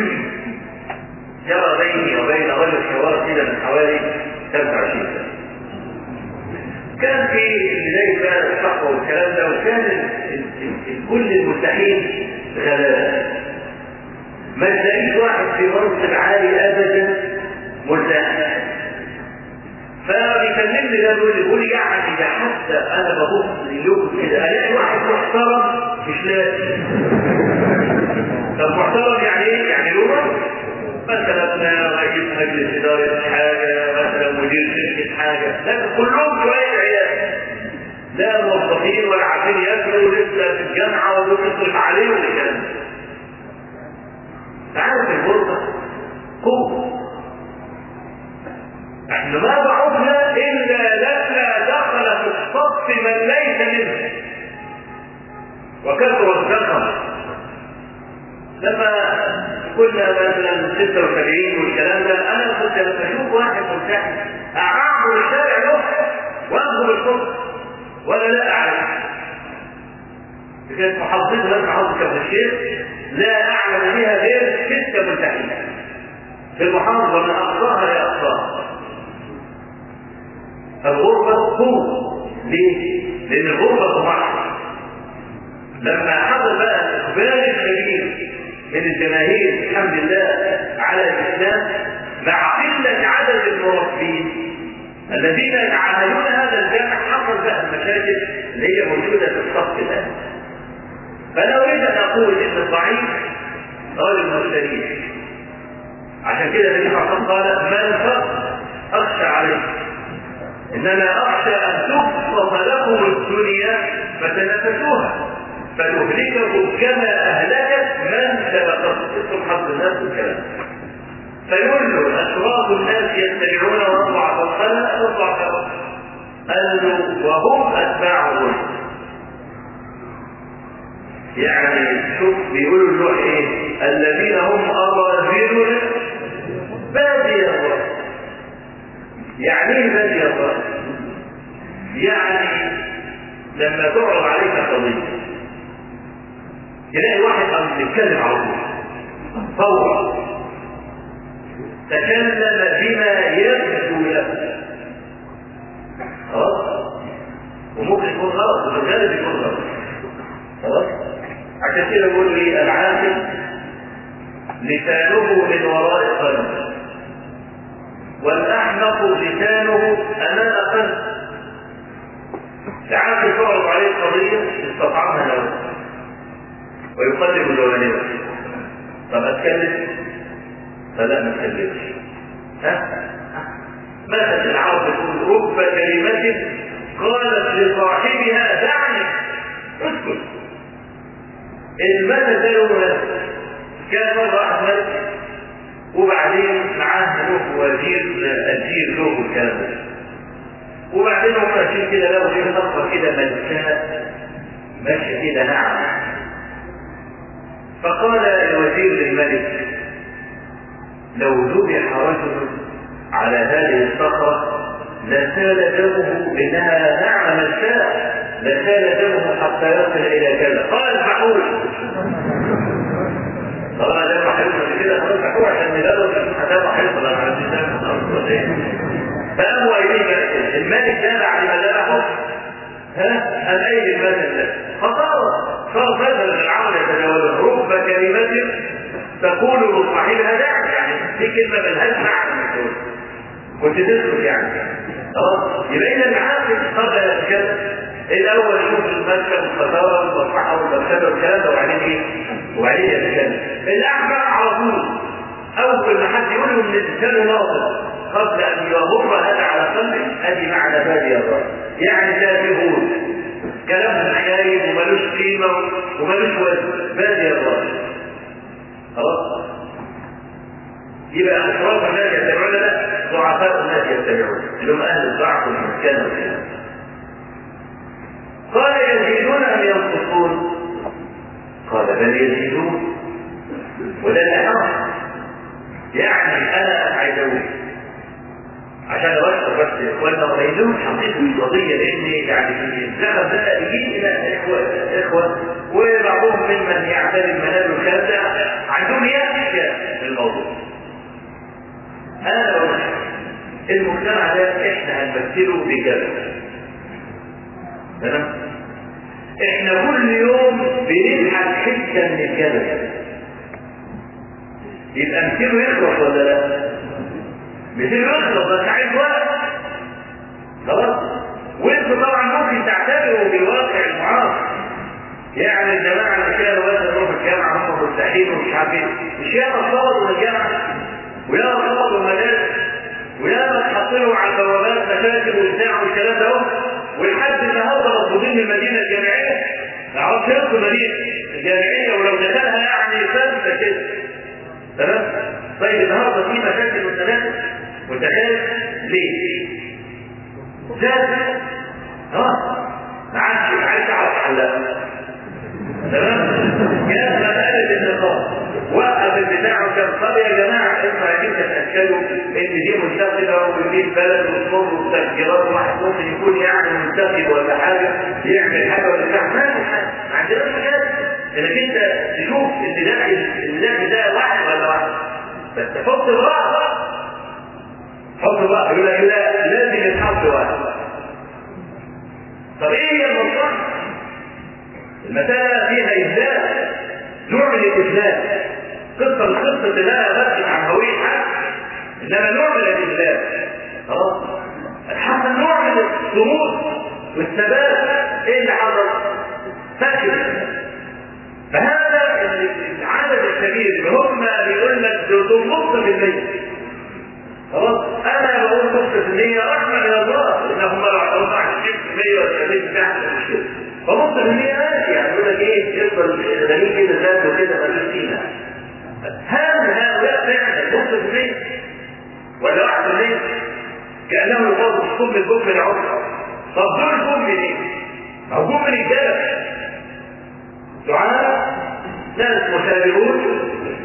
جرى بيني وبين رجل حوار كده من حوالي 25 سنة كان في بداية بقى الصحوة والكلام ده وكان كل المرتاحين غلابة ما تلاقيش واحد في منصب عالي ابدا مرتاح فبيكلمني ده بيقول لي بيقول لي يعني ده حتى انا ببص ليوم كده الاقي واحد محترم مش لاقي طب محترم يعني ايه؟ يعني له مثلا رئيس مجلس اداره حاجه مثلا مدير شركه حاجه لكن كلهم شويه عيال لا موظفين ولا عارفين ياكلوا لسه في الجامعه وبتصرف عليهم الكلام ده تعرف الغربه قوه احنا ما ضعفنا الا لما دخل في الصف من ليس منه وكثر الزخم لما كنا مثلا 76 والكلام ده انا كنت لما اشوف واحد مرتاح اعبر الشارع له واخذ الصف ولا لا اعلم كانت محافظتي لازم محافظه كفر الشيخ لا اعلم بها غير سته مرتاحين في المحافظه من اقصاها لاقصاها الغربة قوة ليه؟ لأن الغربة طمع لما حصل بقى إقبال كبير من الجماهير الحمد لله مع قلة عدد المربين الذين يتعاملون هذا الجامع حصل بقى المشاكل اللي هي موجودة في الصف الآن فأنا أريد أن أقول إن الضعيف غير المرسلين عشان كده النبي صلى الله عليه وسلم قال ما الفرق أخشى عليه إنما أخشى أن تبسط لكم الدنيا فتنافسوها فتهلككم كما أهلكت من سبقكم اسم حظ الناس الكلام فيقول له أشراط الناس يتبعون وأضعف الخلق وأضعف قال له وهم أتباع الرسل يعني شوف بيقولوا له ايه الذين هم أراذلنا بادي الله يعني ايه بادي الله يعني لما تعرض عليك قضية تلاقي واحد قام بيتكلم على طول فورا تكلم بما يبدو له خلاص وممكن يكون غلط وفي الغالب يكون غلط خلاص عشان كده بيقول لي العاقل لسانه من وراء قلبه والاحمق لسانه امام قلبه العاقل تعرض عليه قضيه استطعمها له ويقلب جوانبه طب اتكلم فلا ما اتكلمش ها مثلا العرب تقول رب كلمة قالت لصاحبها دعني اسكت المثل ده يوم كان مرة أحمد وبعدين معاه له وزير أجير له الكلام ده وبعدين هم ماشيين كده له وزير خطوة كده ملكاء ماشية كده نعم فقال الوزير للملك لو ذبح رجل على هذه الصخرة لسال دمه إنها نعم الشاء لسال دمه حتى يصل إلى كذا قال فحول طبعا ده حيوصل كده خلاص فحول عشان ندرس هذا حيوصل على الإنسان فأبو أيديه الملك ده بعد ما ذبحه ها قال أي المثل ده فصار صار مثلا العمل يتجاوز رب كلمة تقول لصاحبها دعني يعني دي كلمة ملهاش معنى تقول كنت تسكت يعني خلاص يبقى إذا العاقل قبل أن يتكلم الأول يشوف المسكة والخسارة والمصلحة والمرتبة والكلام ده وبعدين إيه؟ وبعدين يتكلم الأحمق على طول أول ما حد يقول له إن الإنسان ناقص قبل أن يمر هذا على قلبه أدي معنى بادي الله يعني تافهون كلامهم خايب وملوش قيمة وملوش وزن بادي الله خلاص يبقى أشراف الناس يتبعون لا ضعفاء الناس يتبعون اللي هم أهل الضعف والمسكنة والكلام قال يزيدون أم ينقصون قال بل يزيدون وده الأحرى يعني أنا أسعدون عشان أبشر بس إخواننا وما يلومش حقيقة القضية لأن يعني في الزمن ده يجي إلى إخوة إخوة وبعضهم ممن يعتري المنال والكلام ده عندهم يخشى الموضوع. أنا بقول المجتمع ده إحنا هنمثله بكذا. تمام؟ إحنا كل يوم بنبحث حتة من الجبل. يبقى مثله يخلص ولا لا؟ مثله يخلص بس عايز وقت. خلاص؟ وانتوا طبعا ممكن تعتبروا بالواقع المعاصر يعني الجماعة اللي كانوا مثلا يروحوا الجامعة هم مرتاحين ومش عارفين مش ياما صوروا الجامعة وياما صوروا المدارس وياما اتحط لهم على البوابات مشاكل وبتاع والكلام ده ولحد النهارده مطلوبين من المدينة الجامعية ما اعرفش يدخل المدينة الجامعية ولو دخلها يعني فلسة كده تمام؟ طيب النهارده في مشاكل والتنافس وتخيل ليه؟ زاد اه ما عادش عايز اعرف حلها تمام جاء مسألة النقاط وقف البتاع وكان طب يا جماعة انتوا عايزين تتأكدوا ان دي منتخبة ودي البلد والصور والتفجيرات واحد ممكن يكون يعني منتخب ولا حاجة يعمل حاجة ولا بتاع ما في حاجة ما عندناش حاجات انك انت تشوف ان ده اللي ده واحد ولا واحد بس تحط الرأس حط الرأس يقول لك لا لازم يتحط واحد طب ايه هي المصلحة؟ المسألة فيها إذلال نوع من الإذلال قصة القصة اللي أنا بكتب عن هوية حد انما نوع من الاذلال خلاص حصل نوع من الصمود والثبات ايه اللي حصل؟ فاكر فهذا العدد الكبير اللي هم بيقول لك دول نص في المية خلاص انا بقول نص في المية رحمة من الله انهم لو اعترضوا على 20% ولا 30% تحت المشكلة فنص في المية ماشي يعني يقول لك ايه يفضل غني كده ذاته كده ملوش فينا هل هؤلاء فعلا نص في المية ولا واحد في المية كأنه يقول الصم البكم العمر طب دول جم منين؟ أو جم من الجبل دعاء ناس مثابرون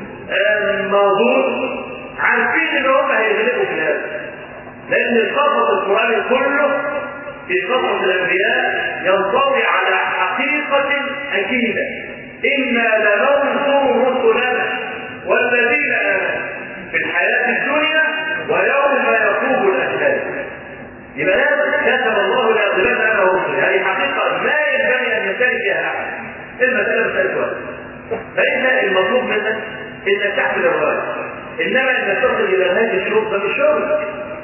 ماضون عارفين ان هم هيغلبوا في هذا لان القصص القراني كله في قصص الانبياء ينطوي على حقيقه اكيده انا لننصر رسلنا والذين امنوا في الحياه الدنيا ويوم يقوم الاشهاد يبقى لازم كتب الله لاغلبن انا ورسلي هذه حقيقه ما ينبغي ان يشترك فيها احد المساله مساله وقت فإن المطلوب منك انك تحمل الرايه انما انك تصل الى هذه الشروط ده مش شغل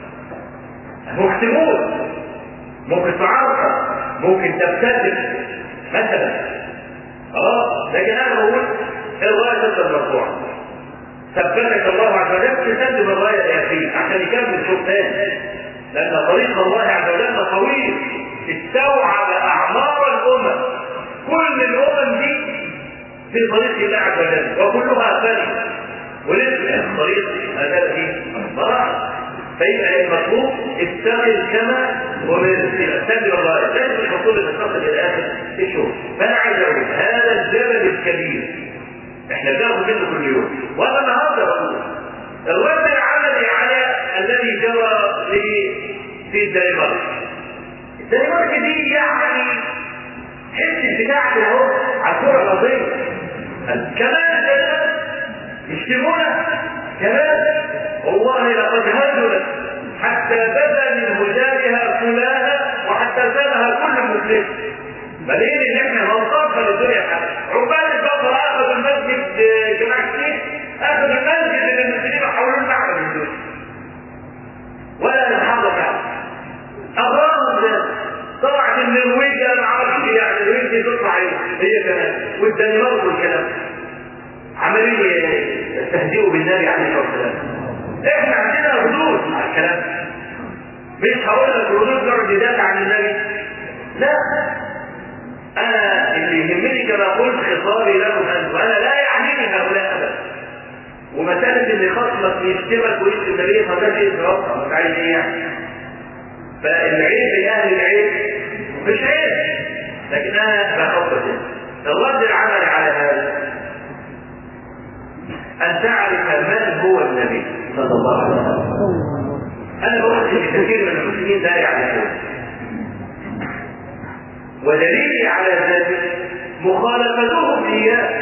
مكتمون ممكن تعرف ممكن تبتدل مثلا خلاص لكن انا بقول الرايه تفضل مرفوعه ثبتك الله عز وجل تسلم الرايه يا اخي عشان يكمل شوط ثاني لان طريق الله عز وجل طويل استوعب اعمار الامم كل الامم دي في طريق الله عز وجل وكلها فانية ولسه الطريق هذا فيه مراحل فيبقى المطلوب استغل كما ومستمر الله لازم الحصول التصل الى اخر الشهور فانا عايز اقول هذا الجبل الكبير احنا بناخد منه كل يوم وانا النهارده بقول الرد العملي على الذي جرى لي في الدنمارك الدنمارك دي يعني حته بتاعت اهو على الكره الارضيه كمان يشتمونا كمان والله لقد هزلت حتى بدا من هجامها فلانا وحتى سامها كل مسلم بدليل ان احنا نوصلنا للدنيا حاجه عباد البصر اخذوا المسجد جماعه الشيخ اخذوا المسجد اللي المسلمين حولوه المعبد الدنيا ولا نحافظ عليه اغراض الناس طلعت النرويج انا ما اعرفش يعني النرويج دي تطلع ايه هي كمان والدنمارك والكلام عمالين يستهزئوا بالنبي عليه الصلاه والسلام احنا عندنا ردود على الكلام مش هقول لك ردود نقعد ندافع عن النبي لا انا اللي يهمني كما قلت خطابي لكم انتم انا لا يعنيني هؤلاء ابدا ومساله ان خصمك يشتمك ويشتم النبي فده شيء توقع مش عايز ايه يعني فالعيب لاهل العيب مش عيب لكن انا بخطط الرد العملي على هذا ان تعرف من هو النبي صلى الله عليه وسلم انا بقول ان كثير من المسلمين لا يعرفون ودليلي على ذلك مخالفتهم اياه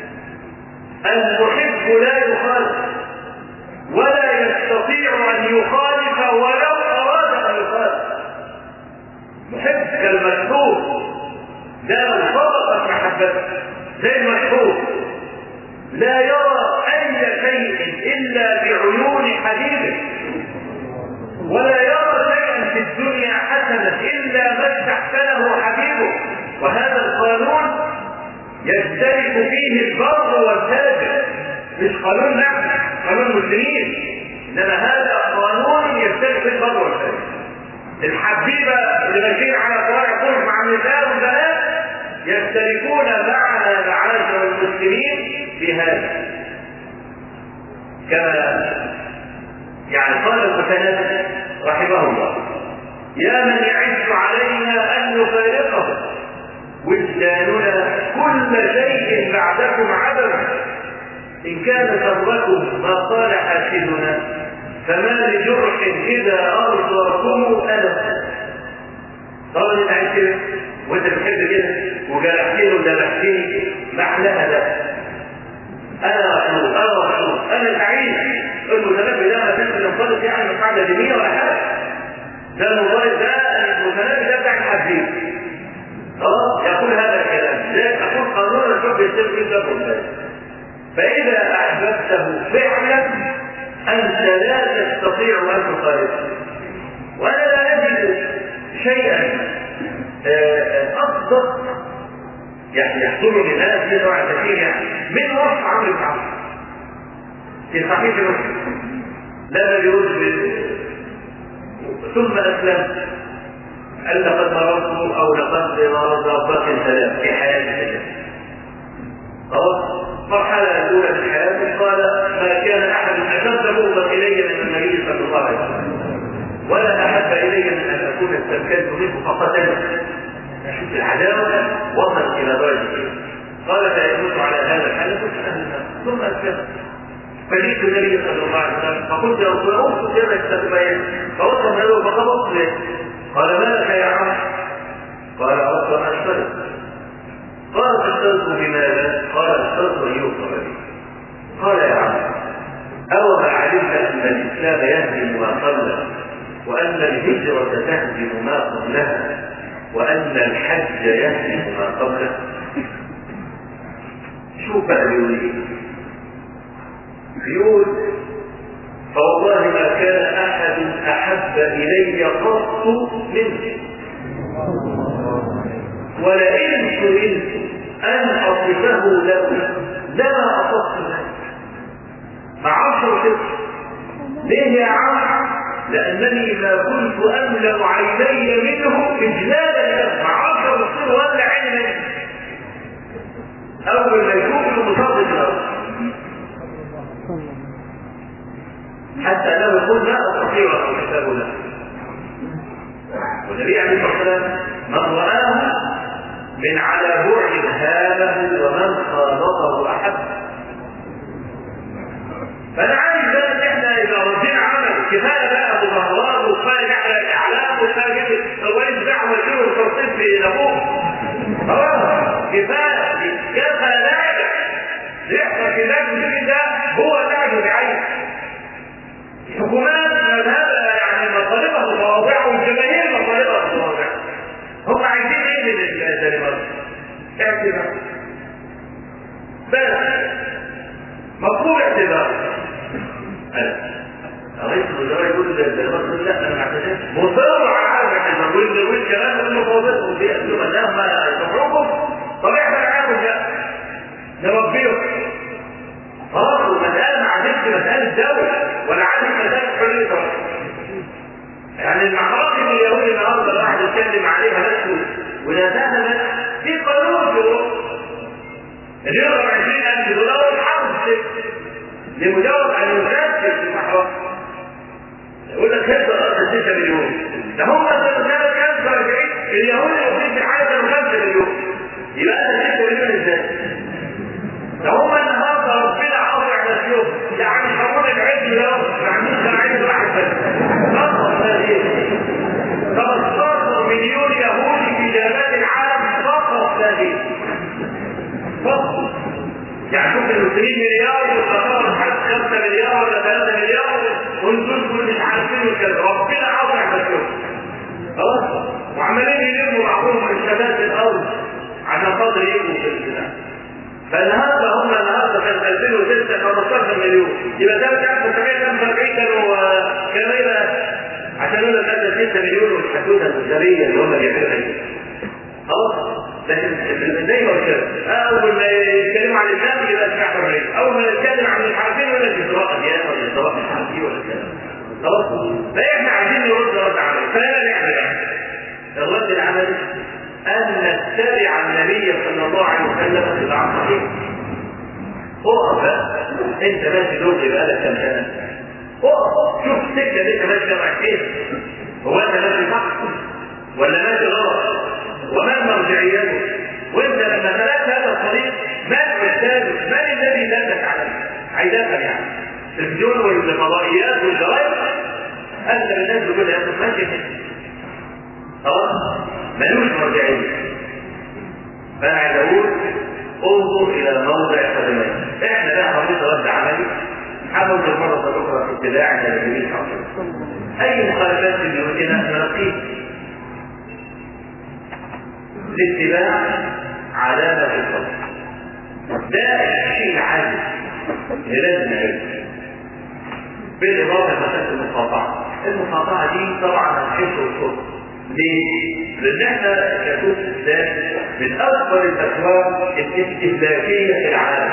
المحب لا يخالف ولا يستطيع ان يخالف ولو اراد ان يخالف محب كالمشهور ده لو صدقت محبته زي المشهور لا يرى اي شيء الا بعيون حبيبه ولا يرى شيئا في الدنيا حسنا الا ما استحسنه حبيبه وهذا القانون يشترك فيه البر والفاجر مش قانون نحن قانون المسلمين انما هذا قانون يشترك فيه البر والفاجر الحبيبه اللي ماشيين على طريق كل مع النساء والبنات يشتركون معنا معاشر المسلمين في هذا كما يعني قال المتنبي رحمه الله يا من يعز علينا ان نفارقه وجداننا كل شيء بعدكم عدم ان كان شركم ما قال حاسدنا فما لجرح اذا ارضاكم انا طبعا انت عايز كده وانت بتحب كده وجرحتني وذبحتني ما احلاها ده انا مشهور انا مشهور انا سعيد المتنبي ده ما كانش ينطلق يعني من قاعده دينيه ولا حاجه ده المضارب ده المتنبي ده بتاع الحديث خلاص يقول هذا الكلام لذلك اقول قانون الحب يصير في ده فاذا احببته فعلا انت أنت لا تستطيع أن تخالفه وأنا لا أجد شيئا أصدق يعني يحصل للناس من نوع كثير يعني من وصف عمرو بن عوف في صحيح مسلم لا يرد ثم أسلم قال لقد مررت أو لقد مررت أربعة ثلاث في حياتي خلاص مرحلة الأولى من حياته قال ما كان أحد أشد بغضا إلي من النبي صلى الله عليه وسلم ولا أحب إلي من أن أكون استمكنت منه فقتلني شوف العداوة وصلت إلى درجة قال فيموت على هذا الحال كنت أهل ثم أسلمت فجئت النبي صلى الله عليه وسلم فقلت يا رسول الله انظر كيف تستقبل فوصل له فقبضت له قال ما لك يا عم قال اردت ان اشترط قال اشترط بماذا قال اشترط ان يغفر لي قال يا عم او ما علمت ان الاسلام يهدم ما قبله وان الهجره تهدم ما قبلها وان الحج يهدم ما قبله شوف بقى بيقول بيقول فوالله ما كان احد احب الي قط منه ولئن سئلت ان اصفه له لما اصفت ذلك مع عشر فكر ليه يا عم لانني ما كنت املا عيني منه اجلالا له مع عشر فكر ولا عين منه اول ما يشوف المصدق الاول حتى انه يقول لا استطيع ان احسب له والنبي عليه الصلاه والسلام من رآه من على بعد هابه ومن خالطه احبه فانا عارف بقى ان احنا اذا ردينا عمل كفايه بقى مظاهرات وكفايه نحرق الاعلام وكفايه جبت الوالد دعوه وشيل والتوصيل في لابوه خلاص كفايه كفى ناجح يحصل في ذلك ده هو ناجح بعينه حكومات مذهبها يعني مطالبها متواضعه والجماهير مطالبها متواضعه هم عايزين ايه من الدنمارك؟ اعتبار بس مطلوب اعتبار رئيس الوزراء يقول للدنمارك لا انا ما اعتذرش مصر على عالم اعتذار والدرويش كمان يقول له فاضلهم في اسلوب لا ما يسمعوكم طب احنا نعمل بقى نربيهم خلاص المسألة ما عادتش مسألة دولة ولا عادت مسألة حرية رأي يعني المحاكم اليهودية النهارده الواحد يتكلم عليها بس ونزاهة بس في قانون في اوروبا اللي يضرب 20000 دولار الحبس لمجرد ان يسجل في المحاكم يقول لك هيبقى اصلا 6 مليون ده هم سنة 45 اليهود الموجودين في الحالة كانوا 5 مليون يبقى ده 6 مليون ازاي؟ ده هم النهارده ربنا قاطع نفسهم يعني حرمنا العلم ده ما عندوش عين واحد بس فقط 15 مليون يهودي في جامعات العالم فقط هذه فقط يعني شوف المسلمين مليار والكفار حد 5 مليار ولا 3 مليار وانتم مش عارفين الكلام ربنا قاطع نفسهم خلاص وعمالين يلموا بعضهم حسابات الارض عشان خاطر يبقوا في البلاد فالنهارده هم النهارده كان 2006 15 مليون يبقى ده 1945 كانوا كانوا يبقى عشان يقول لك 6 مليون والحدوته الاسريه اللي هم بيعملوها دي خلاص لكن زي ما قلت لك اول ما يتكلموا عن الاسلام يبقى اسمها حريه اول ما يتكلم عن مش عارفين يقول لك اجراء اديان ولا اجراء مش عارف ايه ولا كده خلاص فاحنا عايزين نرد رد عملي فلا نعمل ايه الرد العملي أن نتبع النبي صلى الله عليه وسلم في العصر اقف بقى انت ماشي دول بقالك كام سنه اقف شوف السكه اللي انت ماشي مع كيف هو انت ماشي صح ولا ماشي غلط وما مرجعيته وانت لما سلكت هذا الطريق من الثالث من الذي دلك عليه عايز افهم يعني التلفزيون والفضائيات والجرايد انت من الناس بيقول يا ماشي خلاص ملوش مرجعية فأنا عايز أقول انظر إلى موضع قدميك إحنا بقى هنريد رد عملي حاول مرة أخرى في اتباع النبي صلى الله عليه وسلم أي مخالفات في بيوتنا نلقيه الاتباع علامة الفضل ده الشيء العادي اللي لازم نعرفه بالاضافه لمساله المقاطعه المقاطعه دي طبعا الحس والصبر ليه؟ لان احنا كشوف الاسلام من اكبر الاكوان الاستهلاكيه في العالم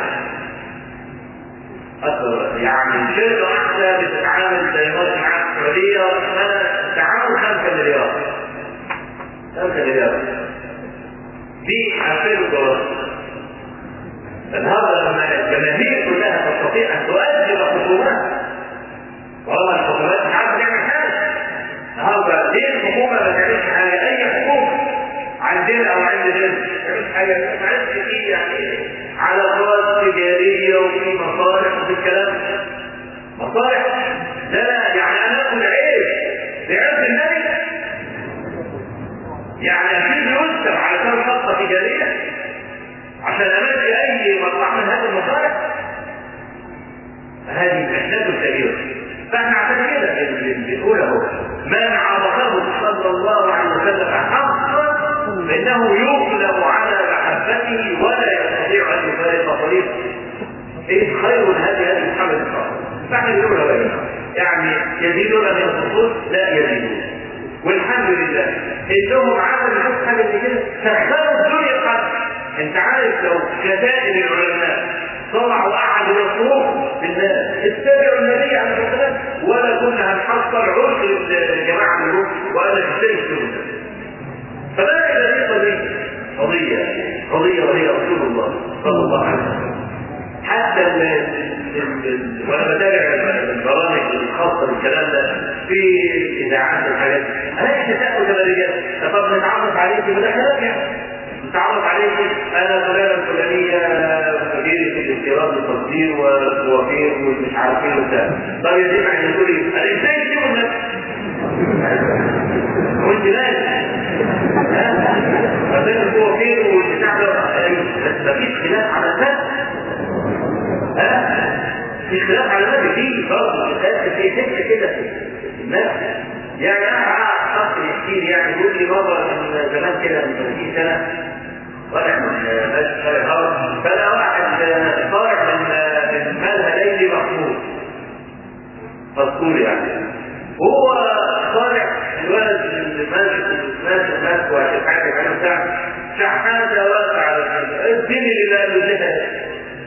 أكبر يعني شركه واحده بتتعامل زي ما مع السعوديه تعامل 5 مليار 5 مليار دي 2000 دولار النهارده لما الجماهير كلها تستطيع ان تؤدي الخصومات طالما الحكومات مش عارفه تعمل حاجه النهارده ليه الحكومه ما تعملش حاجه؟ اي حكومه عندنا او عند ناس ما تعملش حاجه ما عرفش في يعني علاقات تجاريه وفي مصالح وفي الكلام مصالح لا لا يعني انا اكل عيش بعرف النبي يعني اكيد يسلم علشان خطه تجاريه عشان امشي اي مصلحه من هذه المصالح هذه محنته الكبيره فاحنا عشان كده بنقول اهو من عرفه صلى الله عليه وسلم حقا فانه يغلب على محبته ولا يستطيع ان يفارق طريقه ايه خير من هذه هذه محمد الصالح فاحنا بنقول اهو يعني يزيدون من الخصوص لا يزيدون والحمد لله انهم عملوا شوف حاجه زي كده سخروا الدنيا قد انت عارف لو كتائب العلماء طلعوا قعدوا يصرخوا بالناس اتبعوا النبي عليه الصلاه والسلام ولا كنا هنحصل عرف الجماعه دول ولا تشتري السنه فبدا هذه قضيه قضيه قضيه وهي رسول الله صلى الله عليه وسلم حتى وانا بتابع البرامج الخاصه بالكلام ده في الاذاعات والحاجات الاقي تساؤل كما رجال طب نتعرف عليك يبقى ده كلام يعني نتعرف عليك انا فلانه الفلانيه مدير في الاستيراد والتصدير والوفير ومش عارف ايه وبتاع طب يا سيدي احنا نقول ايه؟ انا ازاي تجيبوا الناس؟ وانت مالك؟ فده هو وفير والبتاع ده مفيش خلاف على الناس ها؟ في خلاف على الناس في برضه في حته كده في الناس يعني انا قعدت شخص يحكي لي يعني يقول لي مره من زمان كده من 30 سنه طالع من ماشي شارع الهرم فلا واحد طالع من من مالها ليلي محمود مذكور يعني هو طالع الولد اللي ماشي ماشي ماسك وعشان حاجه على بتاع شحاته واقع على الدين اللي قال له ده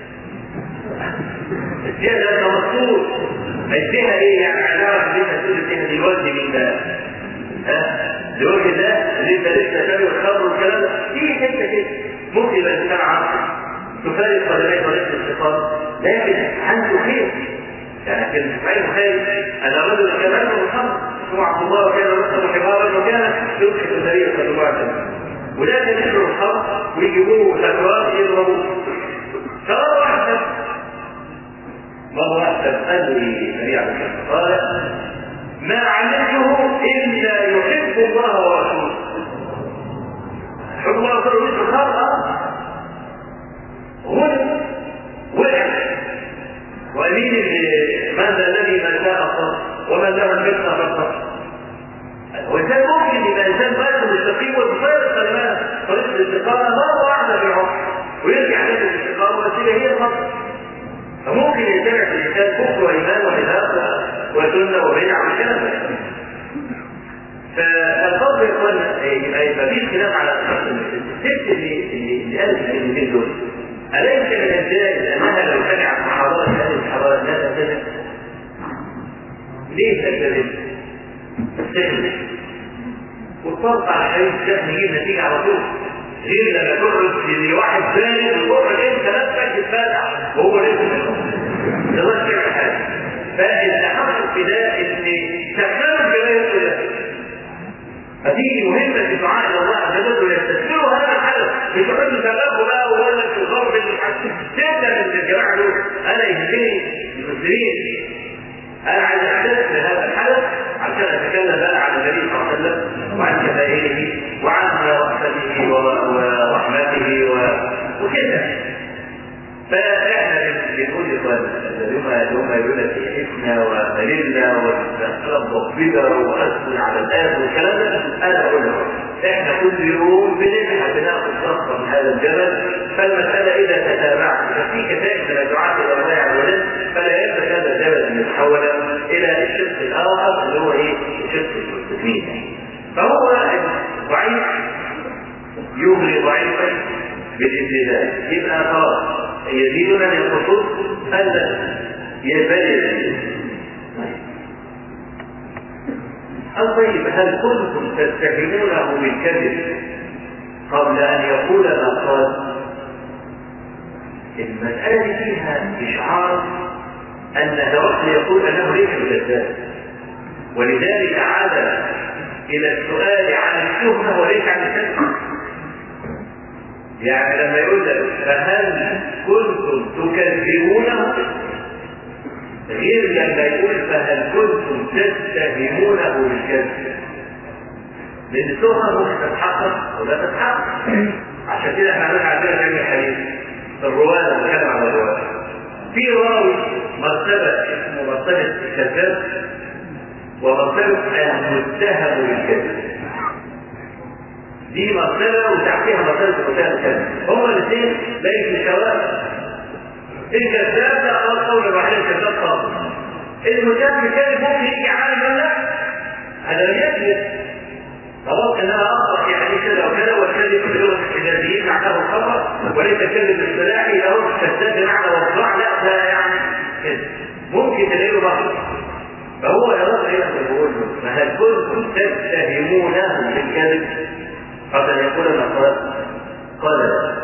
الجهه ده مذكور الجهه ايه يعني علاقه بين تقول الجهه دي الوجه من ده ها الوجه ده اللي انت لسه شاري الخمر والكلام ده في حته كده ممكن يبقى الانسان عاقل تفارق قدمي طريقه الاستقامه لكن عنده خير يعني في الاسماعيل الخير ان رجل كمان من الخمر اسمه عبد الله وكان رسل حمارا وكان يضحك النبي صلى الله عليه وسلم وده كان يشرب الخمر ويجيبوه سكرات يضربوه فمره واحده مرة واحدة قال لي النبي عليه الصلاة قال ما علمته إلا يحب الله ورسوله حب الله ورسوله مثل الخلق غلب وقع ومين ماذا الذي ما شاء الصبر وما له الفتنة فالصبر وإنسان ممكن يبقى إنسان بس مستقيم ويفارق كلمات طريق الاستقامة مرة واحدة في العمر ويرجع تاني للاستقامة وتبقى هي الخطر فممكن يتبع في الانسان كفر وايمان ونفاق وسنه وبدع والكلام ده فالفضل يا اخوانا يبقى يبقى في خلاف على الست اللي اللي اللي قالت الكلمتين دول اليس من الجائز انها لو سمعت محاضره هذه المحاضرات لا تلتزم؟ ليه تلتزم؟ تستهلك وتطبق على حديث الشيخ نجيب نتيجه على طول غير لما تقعد لواحد ثاني وتقعد انت نفسك تتفادع وهو لسه ما تقدرش تعمل حاجه فاللي حصل في ده ان تكلم بما يقول ده فدي مهمه في دعاء الى الله عز وجل يستثمروا هذا الحدث مش يقعدوا يتلقوا بقى ولا في الغرب اللي تبدا من الجماعه دول انا يهمني المسلمين انا عايز احدث لهذا الحدث عشان اتكلم بقى عن النبي صلى الله عليه وسلم وعن كفائته وعن رحمته ورحمته و... وكده فاحنا بنقول لاخواننا هم هم يقول لك احنا ومللنا والكلام ضبنا واسفل على الآب والكلام ده انا اقول لك احنا كل يوم بنبحث بناخد ضغطه من هذا الجبل فالمساله اذا تتابعت ففي كتائب من الدعاة الى الله عز وجل فلا يلبس هذا الجبل ان يتحول الى الشق الاخر اللي هو ايه؟ شق المسلمين فهو ضعيف يغري ضعيفا بالابتداء يبقى خلاص يزيدنا من الخصوص الا يبلغ طيب هل كنتم تتهمونه بالكذب قبل ان يقول ما قال المسألة فيها إشعار أن هرقل يقول أنه ليس بكذاب ولذلك عاد إلى السؤال عن التهمة وليس عن الكذب يعني لما يقول لك فهل كنتم تكذبونه غير لما يقول فهل كنتم تتهمونه بالكذب لان التهمه ممكن تتحقق ولا تتحقق عشان كده احنا عندنا عندنا علم الحديث في الرواه بنتكلم عن الرواه في راوي مرتبه اسمه مرتبه الكذاب ومرتبه المتهم بالكذب دي مرتبه وتحتها مرتبه المتهم بالكذب هما الاثنين ليسوا سواء الكذاب لا خلاص قول الوحيد الكذاب خالص المتهم بالكذب ممكن يجي عالم ولا لا هذا لم يكذب خلاص انما اخطا في حديث كذا وكذا والكذب في لغه الحجازيين معناه الخطا وليس الكذب الاصطلاحي له كذاب بمعنى وضع لا ده يعني كذب ممكن تلاقيه بعض فهو يرد الى القبول فهل كنتم تتهمونه بالكذب قبل ان يقول ما قال قال لا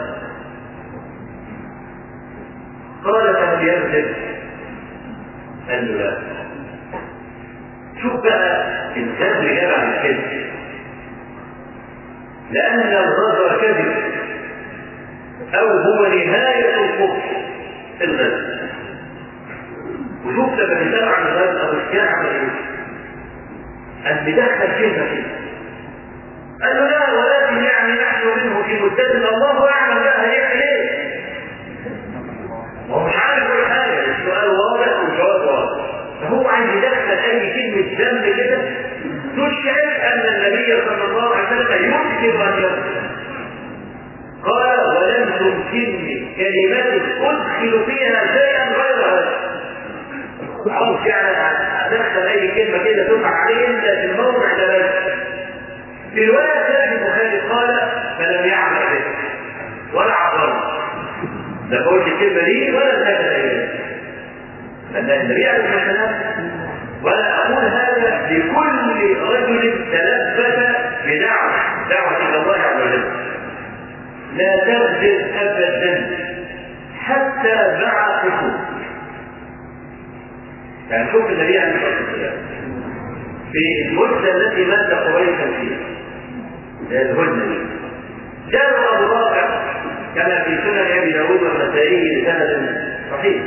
قال فهل يكذب قال له لا شوف بقى الكذب جاب عن الكذب لأن الغدر كذب أو هو نهاية الكفر الغدر وشوف لما نتابع عن الغدر أو الشيء عمل إيه؟ أن ندخل كلمة فيه قال له لا ولكن يعني نحن منه في مدتنا الله أعلم بقى هيعمل إيه؟ وهو مش عارف كل حاجة السؤال واضح والجواب واضح فهو عايز يدخل أي كلمة ذنب كده تشعر أن النبي صلى الله عليه وسلم يمكن أن يصل قال ولم تمكنني كلمة أدخل فيها شيئا غير هذا عاوز يعني أدخل أي كلمة كده تفعل عليه إلا في الموضع ده بس في الوقت الثاني البخاري قال فلم يعمل به ولا عبر لا قلت الكلمة دي ولا الكلمة دي لأن النبي عليه الصلاة والسلام ولا أقول هذا لكل رجل تلبس بدعوة دعوة إلى الله عز وجل لا تغفر أبدا حتى مع خصوص يعني شوف النبي عليه الصلاة والسلام في المدة التي مات قريشا فيها الهدنة دي جاء أبو رافع كما في سنن أبي داود والنسائي بسند صحيح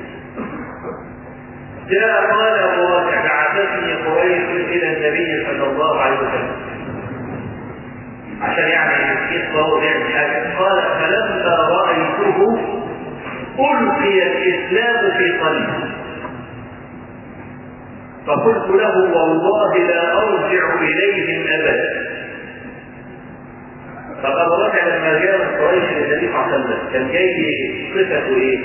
جاء قال ابو رافع بعثتني قريش الى النبي صلى الله عليه وسلم عشان يعني قصه ويعمل حاجه قال فلما رايته القي الاسلام في قلبي فقلت له والله لا ارجع اليهم ابدا فقد رجع لما جاء من قريش للنبي صلى الله عليه وسلم كان جاي صفته ايه؟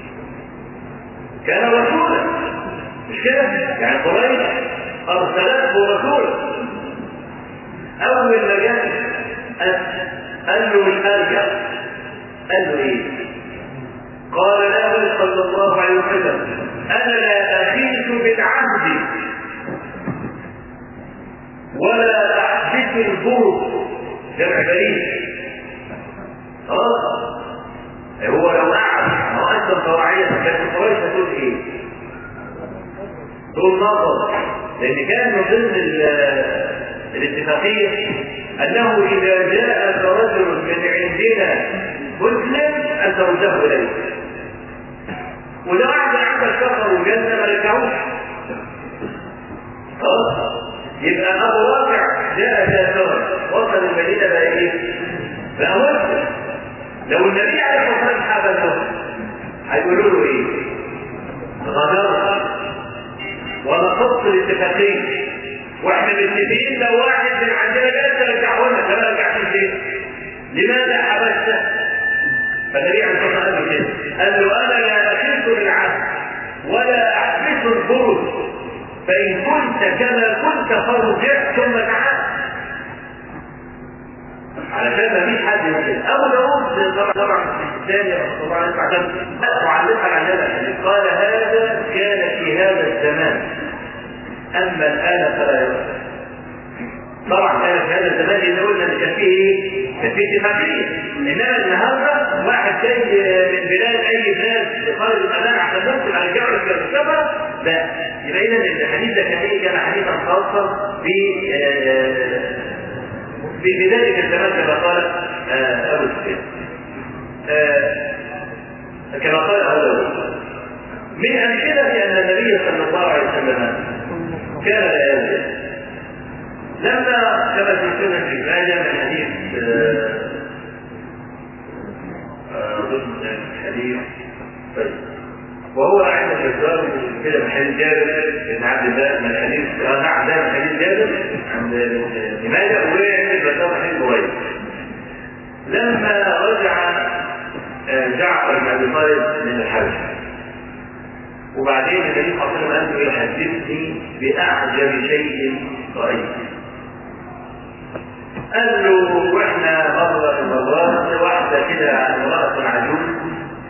كان رسولا مش كده؟ يعني قريش ارسلته رسولا اول ما جاء قال له مش ارجع قال له ايه؟ قال له صلى الله عليه وسلم انا لا اخيس بالعهد ولا احدث البرد جمع بريد خلاص هو لو قعد ما هو اصلا طواعيه كانت قريش هتقول ايه؟ تقول نظر لان كان من ضمن الاتفاقيه انه اذا جاءك رجل من عندنا مسلم ان ترده اليه وده واحد عندك كفر وجنه ما رجعوش خلاص يبقى ابو رافع جاء كافرا وصل المدينه بقى ايه؟ بقى مسلم لو النبي عليه الصلاه والسلام حبسه هيقولوا له ايه؟ غدرت ونقضت الاتفاقيه واحنا متفقين لو واحد من عندنا لا ترجعه لنا كما رجعت ليه؟ لماذا حبسته؟ فالنبي عليه الصلاه والسلام قال كده قال له انا لا اخلت بالعهد ولا احبس البرد فان كنت كما كنت فارجع ثم تعال علشان ما فيش حد يمكن ابو داوود طبعا طبعا الثاني طبعا عشان معلقا على هذا قال هذا كان في هذا الزمان اما الان فلا يرى طبعا كان في هذا الزمان اللي قلنا ان كان فيه ايه؟ كان فيه اتفاقيه انما النهارده واحد جاي من بلاد اي بلاد خارج الامان عشان نمسك على الجبل في السفر لا يبقى اذا الحديث ده كان ايه؟ كان حديثا خاصا ب في ذلك الزمان كما قال ابو سفيان كما قال ابو من امثله ان النبي صلى الله عليه وسلم كان لا يزال لما كما في سنن ابن ماجه من حديث ضمن الحديث طيب وهو عند الجزار كده من حديث جابر بن عبد الله من حديث نعم ده من حديث جابر عند ابن ماجه وعند البزار حديث قريب لما رجع جعفر بن ابي طالب من الحبشه وبعدين النبي صلى الله عليه وسلم قال له يحدثني باعجب شيء رايته قال له واحنا مره من المرات واحده كده امراه عجوز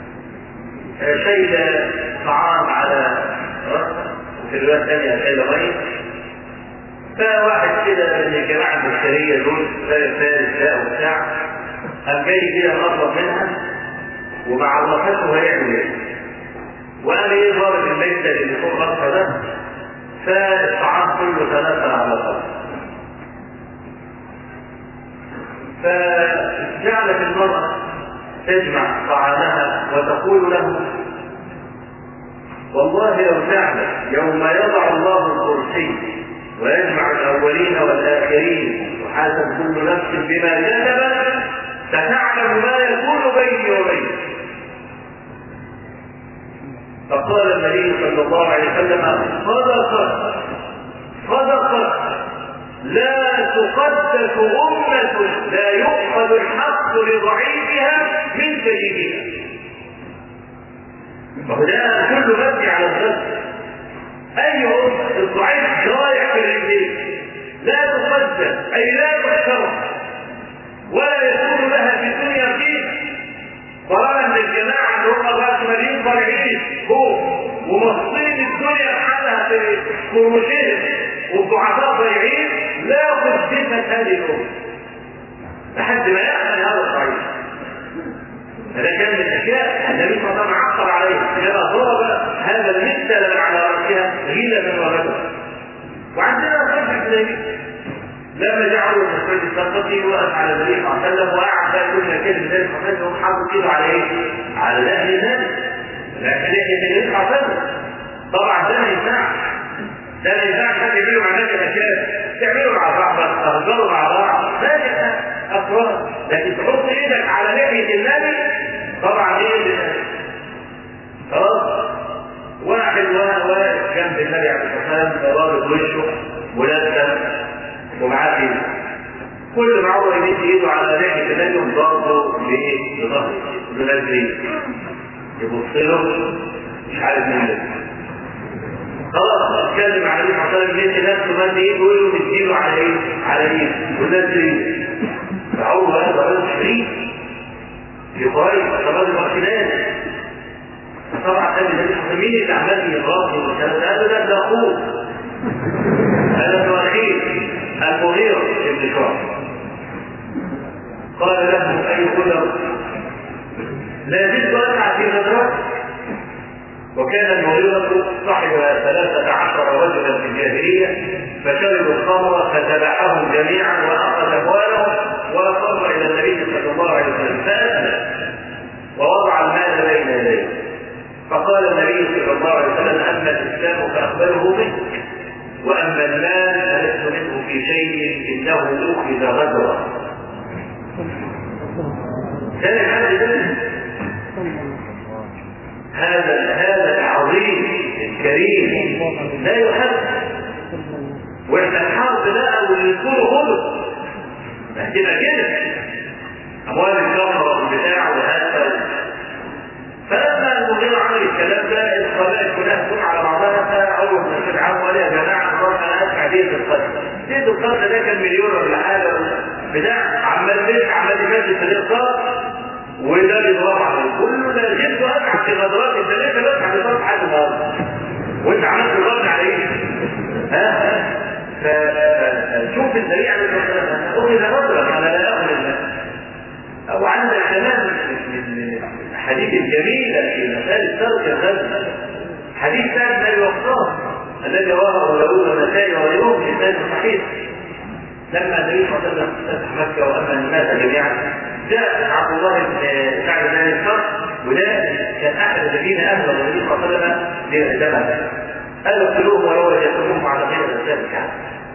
شايله طعام على راسها وفي الروايه الثانيه شايله ميه فواحد كده من الجماعه البشريه دول فارس فارس لا وبتاع قام جاي كده مقرب منها ومع راسته هيعمل ايه؟ وقام ايه ضارب الميته اللي فوق راسها ده فالطعام كله تناثر على الارض فجعلت المرأة تجمع طعامها وتقول له والله لو تعلم يوم يضع الله الكرسي ويجمع الأولين والآخرين وحاسب كل نفس بما كسبت ستعلم ما يكون بيني وبينك فقال النبي صلى الله عليه وسلم صدقت صدقت لا تقدس أمة لا يؤخذ الحق لضعيفها من سيدها فهو ده كله مبني على الغد أي أمة الضعيف ضايع في الرجلين لا تقدس أي لا تحترم ولا يكون لها في الدنيا قيمة طالما ان الجماعه اللي هم الراسماليين ضايعين فوق ومصين الدنيا بحالها في كروشين والضعفاء ضايعين لا قدست هذه الامه لحد ما يأمن هذا الضعيف فده كان من الاشياء النبي صلى الله عليه وسلم عقب عليها كما ضرب هذا المثل على راسها غيلة وغدرا وعندنا صلح النبي لما جعلوا المسجد السقطي وقف على النبي صلى الله عليه وسلم وقعد بقى كل مكان من ذلك صلى الله حاطط ايده على ايه؟ على الاهل الناس لكن احنا النبي صلى الله عليه وسلم طبعا ده ما ينفعش ده ما ينفعش تعملوا مع ناس الاشياء تعملوا مع بعض تهزروا مع بعض ذلك افراد لكن تحط ايدك على لحيه النبي طبعا ايه خلاص واحد واقف جنب النبي عليه الصلاه والسلام رابط وشه ملثم ومعاه كده كل ما عمره يمد ايده على لحيه النبي وضربه بايه؟ بظهره بنزلين يبص له مش عارف مين ده خلاص اتكلم على النبي صلى الله عليه وسلم لقيت نفسه مد ايده ويقول له مديله على ايه؟ على ايه؟ ونزل ايده فعمره بقى ضربه شديد في قريش طبعا المرشدات طبعا النبي صلى الله عليه وسلم مين اللي عمال يضربه والكلام ده؟ قال له ده ده اخوه هذا الوحيد المغيرة بن شعب قال له أي قدر لا زلت أسعى في غدرات وكان المغيرة صاحب ثلاثة عشر رجلا في الجاهلية فشربوا الخمر فذبحهم جميعا وأخذ أموالهم وأصر إلى النبي صلى الله عليه وسلم فأسلم ووضع المال بين يديه فقال النبي صلى الله عليه وسلم أما الإسلام فأقبله منك واما المال فلست منه في شيء انه اخذ غدرا كان الحمد لله هذا هذا العظيم الكريم لا يحب واحنا الحرب بقى والكل خلق ما هتبقى كده اموال الكفره والبتاع وهذا فلما المغيرة عمل الكلام ده القبائل كلها تكون على بعضها فعمر بن مسعود عم ولا يا جماعه نروح انا ادفع دية القتل دية القتل ده كان مليون ولا حاجه بتاع عمال بيت عمال يمشي في الإقصاء وده بيضرب على كله ده جبت ادفع في غدرات انت ليه بدفع في غدرات حد النهارده وانت عملت غدر على ايه؟ ها؟ فشوف الذريعه اللي اخذ غدرا انا لا اخذ الناس او عندك كمان من الحديث الجميلة في مسألة ترك الغزل حديث سعد بن ابي وقاص الذي رواه ابو داوود والنسائي وغيرهم في اسناد صحيح لما النبي صلى الله عليه وسلم فتح مكة وأمن الناس جميعا جاء عبد الله بن سعد بن ابي وقاص وده كان أحد الذين أهل النبي صلى الله عليه وسلم لدمه قالوا اقتلوهم ولو وجدتموهم على غير الأسباب الكعبة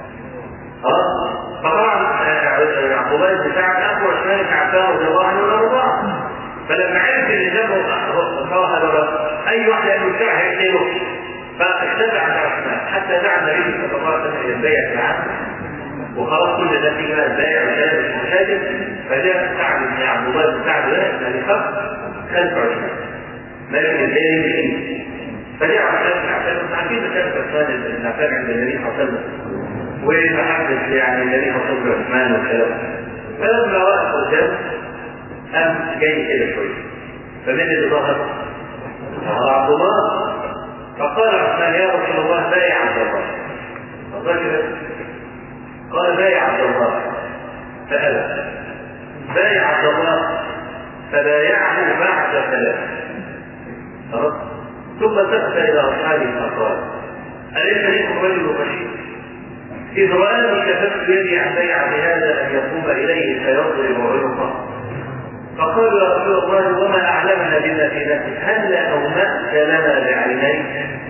خلاص فطبعا عبد الله بن سعد اخو عثمان بن عفان رضي الله عنه وارضاه فلما عرف ان جابوا قال اي واحد يمسح هيقتله فاختبع عند عثمان حتى دعا النبي صلى الله عليه وسلم يبايع معه وخلاص كل ده في بقى البايع وكلام المشاهد فجاء سعد بن عبد الله بن سعد ده بن ابي خلف عثمان ملك الليل فجاء عثمان بن عفان عارفين مكانه عثمان بن عفان عند النبي صلى الله عليه وسلم ومحبة يعني النبي صلى الله عليه عثمان والكلام فلما رأى قدام قام جاي كده شوية فمن اللي ظهر؟ ظهر عبد الله فقال عثمان يا رسول الله بايع عبد الله الرجل قال بايع عبد الله فأبى بايع عبد الله فبايعه بعد ثلاث خلاص ثم التفت الى اصحابه فقال اليس منكم رجل رشيد إذ رآني كففت يدي عن بيع بهذا أن يقوم إليه فيضرب عنقه فقالوا يا رسول الله وما أعلمنا بما في نفسك هل أومأت لنا بعينيك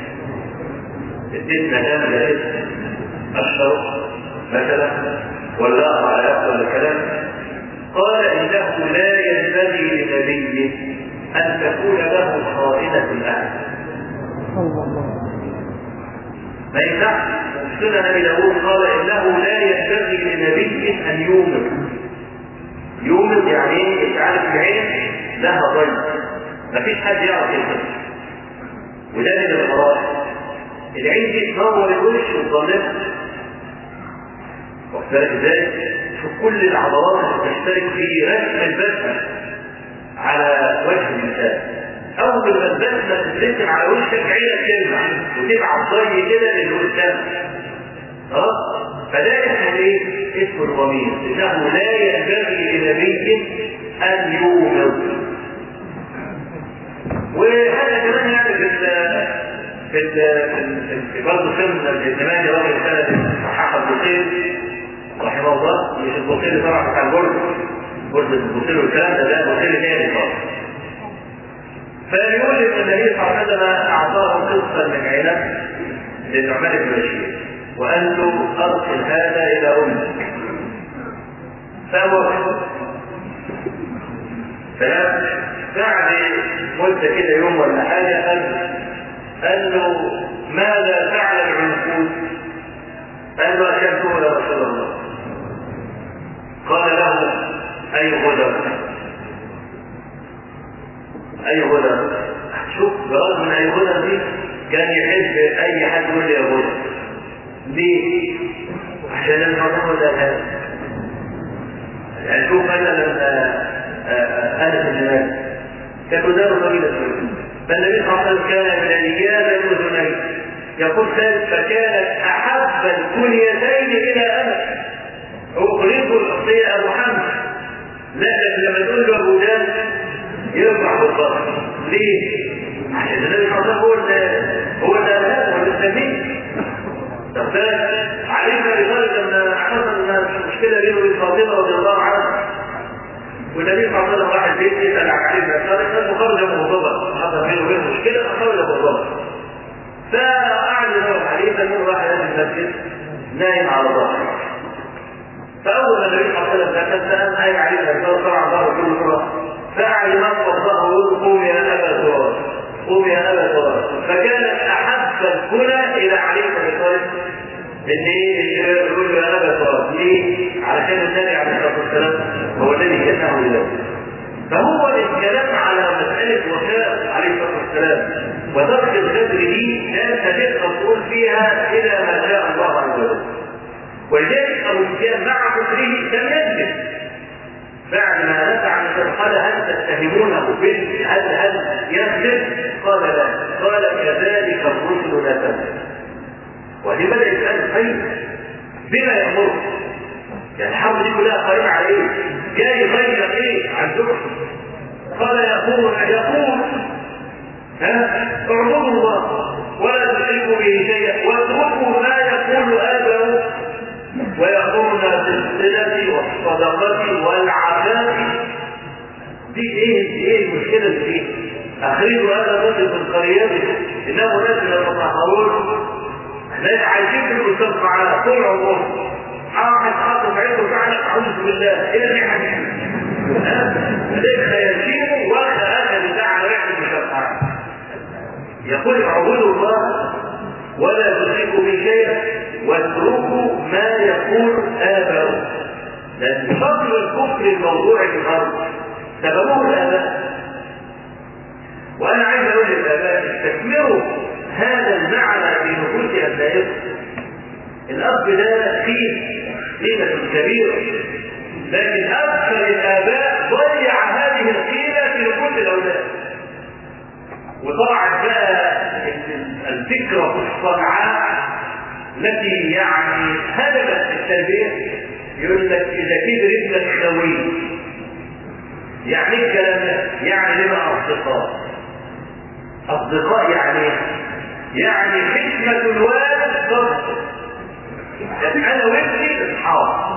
اديتنا جنب اسم الشرط مثلا ولا على أفضل الكلام قال إنه لا ينبغي لنبي أن تكون له خائنة الأهل ما ينفعش سنة نبي داود قال إنه لا ينبغي لنبي أن يومر يومر يعني ايه؟ انت عارف العين لها ضيق مفيش حد يعرف يفهم وده من الغرائب العين دي تنور الوش وتظلمها واخد بالك ازاي؟ شوف كل العضلات اللي بتشترك في رسم البسمه على وجه الانسان اول ما البسمه تترسم على وشك عينك تلمع وتبعت ضي كده للي قدامك خلاص فده اسمه ايه؟ اسمه الضمير انه لا ينبغي لنبي ان يومض وهذا كمان يعني في ال في ال في, في برضه فيلم الزمان راجل سند صححه البخير رحمه الله مش البخير طبعا بتاع البرد برد البخير والكلام ده ده بخير تاني خالص فيقول ان النبي صلى الله عليه وسلم اعطاه قصه من عنب للنعمان بن بشير وقال له ارسل هذا الى امك فوافق فبعد مده كده يوم ولا حاجه قال قال له ماذا فعل العنقود؟ قال له اكلته يا رسول الله قال له اي غدر اي غدر شوف برغم من اي غدر دي كان يحب اي حد يقول لي يا غدر ليه؟ عشان الموضوع ده هذا يعني شوف مثلا انس بن مالك كان قدامه طويله شويه فالنبي صلى الله عليه وسلم كان من الايام الاذنين يقول ثالث فكانت احب الكليتين الى انس هو كليته الاصليه ابو حمزه لا لكن لما تقول له ابو جهل يرفع بالضبط ليه؟ عشان النبي صلى الله عليه وسلم هو اللي هو اللي قالها هو اللي سميه طب علي بن ابي طالب لما حصل مشكله بينه وبين فاطمه رضي الله عنها والنبي صلى الله عليه وسلم راح البيت يسال عن علي بن ابي طالب كان خرج مغضبا حصل بينه وبينه مشكله فخرج مغضبا فقعد يدور عليه فالمهم راح ينام المسجد نايم على ظهره فاول ما النبي صلى الله عليه وسلم دخل فقام قايم عليه بن ابي طالب طبعا ظهره كله كره فقعد ينفض ظهره ويقول قوم يا ابا تراب قوم يا ابا تراب فكانت احب ان ايه يقول له انا بصاب ليه؟ علشان النبي عليه الصلاه والسلام هو الذي كتبه له فهو الكلام على مساله وفاء عليه الصلاه والسلام وترك الغدر دي لا تقدر تقول فيها الا ما شاء الله عز وجل ولذلك ابو سفيان مع كفره لم يكذب بعد ما نفع مثل قال هل تتهمونه بال هل هل يكذب؟ قال لا قال كذلك الرسل لا تكذب ودي بدأ يسأل طيب بما يأمر يعني الحرب دي كلها قائمة على ايه؟ جاي يغير ايه عندكم؟ قال يقول يقول ها اعبدوا الله ولا تشركوا به شيئا واتركوا ما يقول آباؤكم ويأمرنا بالصلة والصدقة والعفاف دي ايه ايه المشكلة اللي فيه؟ أخرجوا هذا الرجل من قريته إنه ناس يتطهرون ناس عايشين في المستنقعات طول عمرهم واحد حاطط عينه فعلا أعوذ بالله إيه اللي حديث؟ ليه خياشيمه واخد أخذ بتاع ريحة المستنقعات يقول اعبدوا الله ولا تشركوا به شيئا واتركوا ما يقول آباؤكم لأن فضل الكفر الموضوع في الأرض سببه الآباء وأنا عايز أقول للآباء استثمروا هذا المعنى في نفوس أبنائكم الأب ده فيه قيمة كبيرة لكن أكثر الآباء ضيع هذه القيمة في نفوس الأولاد وطبعا بقى الفكرة الصنعاء التي يعني هدفت التربية يقول لك إذا كبر ابنك خوي يعني ايه الكلام ده؟ يعني لما أصدقاء أصدقاء يعني يعني حكمة الوالد ضبط يعني أنا وابني أصحاب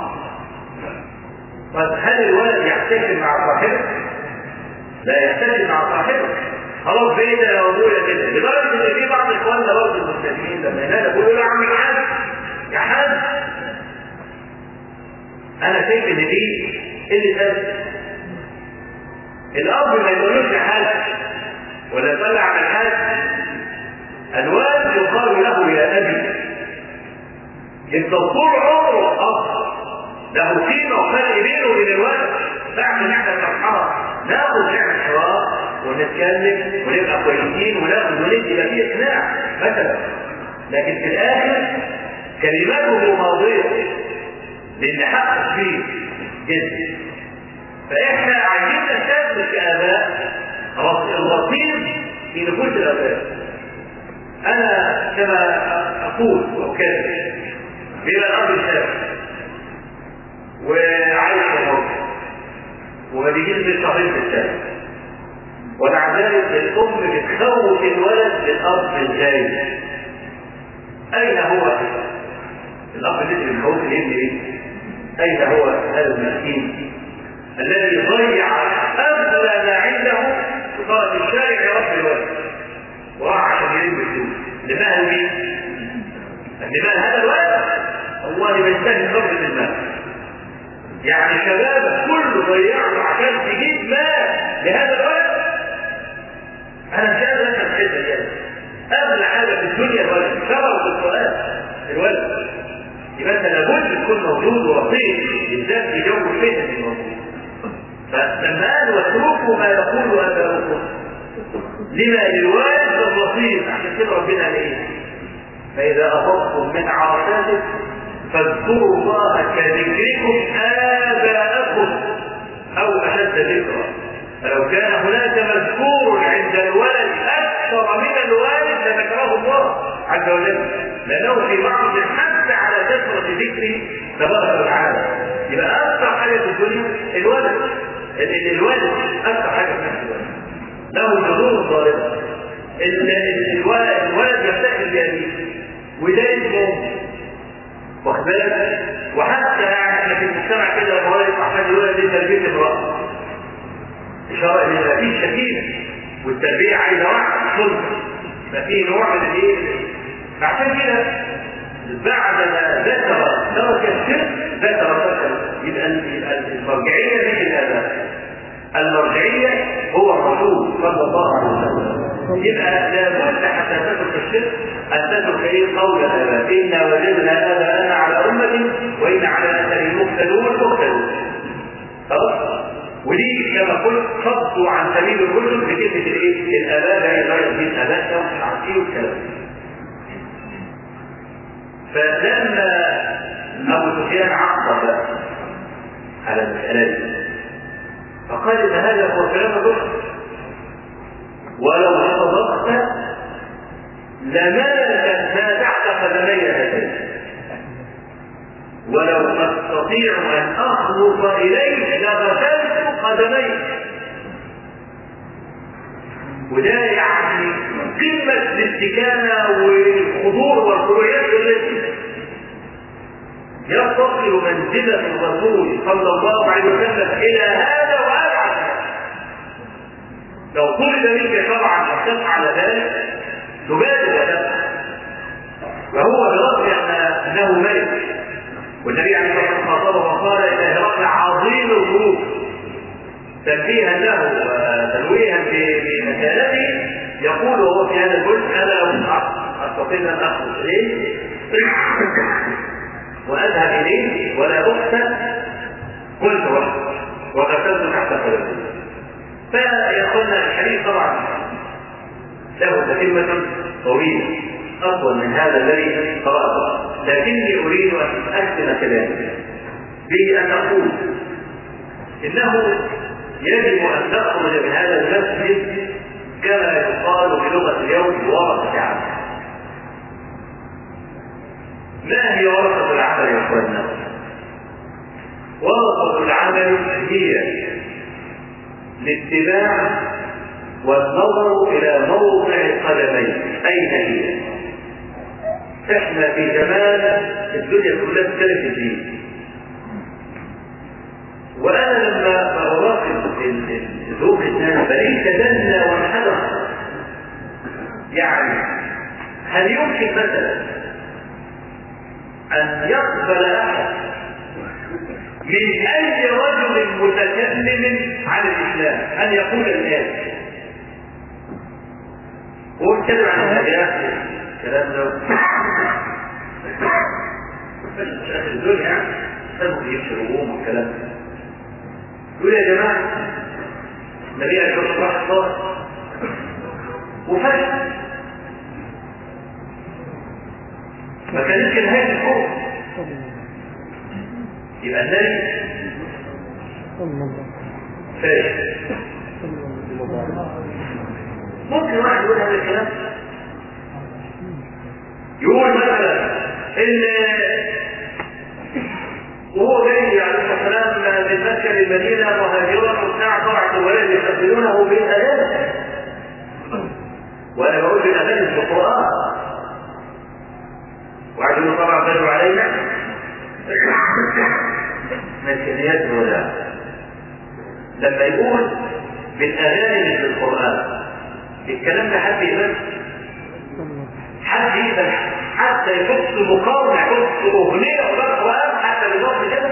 طب هل الولد يحتفل مع صاحبه؟ لا يحتفل مع صاحبه خلاص بين يا ابويا كده لدرجه ان في بعض اخواننا برضه المسلمين لما ينادى يقولوا يا عم الحاج يا حاج انا شايف ان دي قله ادب الاب ما يقولوش يا حاج ولا يطلع على الحاج الوالد يقال له يا ابي يفضل طول عمره اب له قيمه وفرق بينه وبين الولد بعد ما احنا كاصحاب ناخد نعمل حوار ونتكلم ونبقى كويسين وناخد وندي يبقى فيه اقناع مثلا لكن في الاخر كلماته ماضيه لان حقق فيه جد فاحنا عايزين نستثمر كاباء الرصيد في نفوس الاباء انا كما اقول واكرر بيبقى الامر شاب وعايش في مصر وما بيجيش بالشهرين في السنه ومع ذلك الام بتخوف الولد بالاب الجاي اين هو الاب الذي بيخوف الابن ليه اين هو هذا المسكين الذي ضيع اغلى ما عنده وصار في الشارع يربي الولد وراح عشان يلم الفلوس لمال مين؟ لمال هذا الولد والله ما يستاهل قبل المال يعني شبابك كله ضيعه عشان تجيب مال لهذا الولد انا مش قادر افهم الحته دي اغلى حاجه في الدنيا الولد شرف السؤال الولد يبقى انت لابد تكون موجود ورصيد بالذات في جو الفتن الموجود فلما قال واتركوا ما يقول اباؤكم لما للوالد الرصيد عشان كده ربنا ليه فاذا افضتم من عرفاته فاذكروا الله كذكركم اباءكم او اشد ذكرا فلو كان هناك مذكور عند الولد اكثر من الوالد لذكره الله عز وجل لانه في بعض حتى على كثره ذكره تبارك وتعالى يبقى اكثر حاجه في الدنيا الولد الولد اكثر حاجه في نفس الولد له جذور ظالمه الولد يفتخر بأبيه وده اسمه واخد بالك وحتى يعني احنا في المجتمع كده لما هو يطلع حد يقول دي تربيه امراه اشاره ان ما فيش شكيله والتربيه عايزه وعي صلب يبقى في نوع من الايه فعشان كده بعد ما ذكر ترك الشرك ذكر ترك يبقى يبقى المرجعيه مش الاباء المرجعيه هو الرسول صلى الله عليه وسلم يبقى لابد حتى تترك الشرك ان تترك ايه قول الاباء انا وجدنا اباءنا على امه وان على اثر مقتدون مقتدون خلاص ودي كما قلت صدوا عن سبيل الرسل بكلمه الايه؟ الاباء لا يغير دين ابائنا ومش عارف ايه والكلام فلما ابو سفيان عقب على المساله دي فقال ان هذا هو كلام الرسل ولو صدقت لمالت ما تحت قدمي هاتين ولو استطيع ان اخلص اليك لغسلت قدميك وده يعني قمة الاستكانة والخضوع والخضوعيات التي يصل منزلة الرسول صلى الله عليه وسلم إلى هذا وأبعد لو طلب منك طبعا أن تفعل ذلك تبادر وتفعل وهو برغم أن أنه ملك والنبي عليه الصلاة والسلام خاطبه وقال إن هرقل عظيم الروح تنبيها له وتنويها بمكانته يقول وهو في هذا الجزء انا استطيع ان اخرج اليه واذهب اليه ولا اخسر قلت وحدي وغسلت تحت قدمي فيقولنا الحديث طبعا له تتمة طويلة أطول من هذا الذي قرأته لكني أريد أن أختم كلامي بأن أقول إنه يجب أن تخرج من هذا المسجد كما يقال بلغة اليوم ورقة عمل. ما هي ورقة العمل يا اخوانا؟ ورقة العمل هي الاتباع والنظر إلى موضع القدمين أين هي؟ احنا في زمان الدنيا كلها تختلف الدين وانا لما براقب ذوق الناس بلاقيه تدنى وانحدر يعني هل يمكن مثلا ان يقبل احد من اي رجل متكلم عن الاسلام ان يقول الان هو بيتكلم عن الهدايا الكلام ده مش اخر الدنيا يعني سبب يمشي الهجوم والكلام ده يقول يا جماعة النبي عليه الصلاة والسلام صار وفشل ما كانتش نهاية الكون يبقى النبي فاشل ممكن واحد يقول هذا الكلام يقول مثلا ان وهو جاي عليه الصلاه والسلام من مكه للمدينه مهاجرا وبتاع طلعت الولد يستقبلونه بالاذان وانا بقول بالاذان في القران وعجلوا طبعا بدوا علينا مسؤوليات الوداع لما يقول بالاغاني في القران الكلام ده حد يقبل حد يقبل حتى يحط مقاومه يحط اغنيه ولا قران حتى بالظبط كده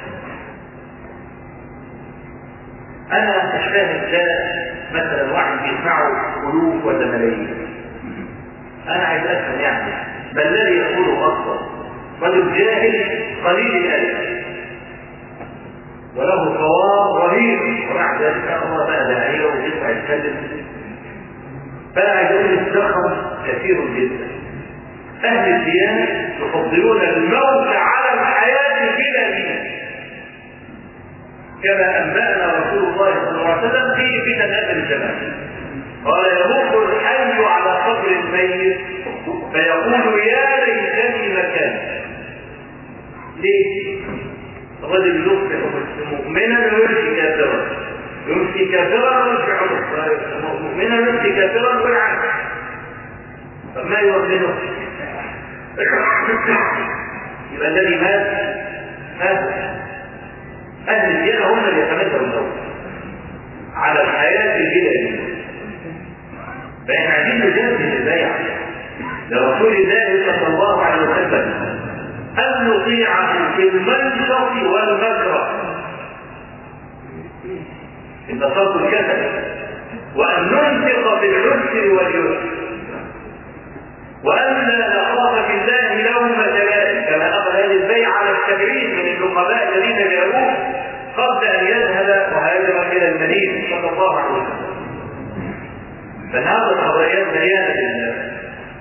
انا مش فاهم ده مثلا واحد بيسمعه الوف ولا ملايين انا عايز افهم يعني ما الذي يقوله اصلا رجل جاهل قليل الادب وله صواب رهيب ومع ذلك الله بقى داعيه ويسمع يتكلم فانا عايز اقول الزخم كثير جدا اهل الديانه يفضلون الموت على الحياه بلا دين كما انبانا رسول الله صلى الله عليه وسلم في فتن اهل الجمال قال يمر الحي على قبر الميت فيقول يا ليتني مكان ليه الرجل يصبح مؤمنا ويمشي كافرا يمشي كافرا ويرجع مؤمنا يمشي كافرا ويلعن فما يوزنه يبقى الذي مات مات اهل الديانه هم اللي يتمثلوا الاول على الحياه البدائيه فاحنا عايزين نجدد البيع لرسول الله صلى الله عليه وسلم أن نطيعه في المنشط والمكره إن صوت الكسل وأن ننفق بالعسر واليسر وأن لا نخاف في الله لومة لائم كما أخذ هذه البيعة على السبعين من النقباء الذين جاءوه قبل أن يذهب وهاجر إلى المدينة صلى الله عليه وسلم فهذا القضايات مليانة بالله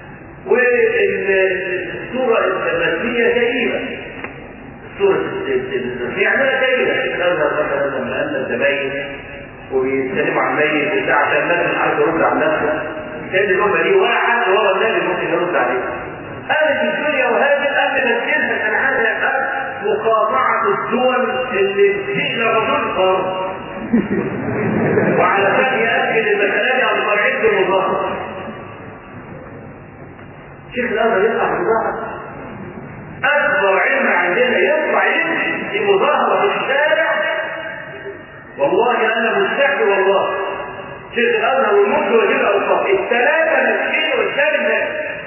والسورة الرسمية كريمة سورة في عملها كريمة الأزهر مثلا لما أن الزباين وبيتكلموا عن ميت بتاع عشان الناس مش عارف يرد على نفسه كان الأمة دي ولا حد ورا النبي ممكن يرد عليه هذه الدنيا وهذه الأمن تسجيلها كان هذا مقاطعة الدول اللي تجيء لرسول القرن وعلشان يأكد المسألة دي عن طريق المظاهرة شيخ الأزهر يطلع مظاهرة أكبر علم عندنا يطلع يمشي في مظاهرة في الشارع والله أنا مستحي والله شيخ الأزهر والمفتي وزير الأوقاف الثلاثة ماسكين قدام الناس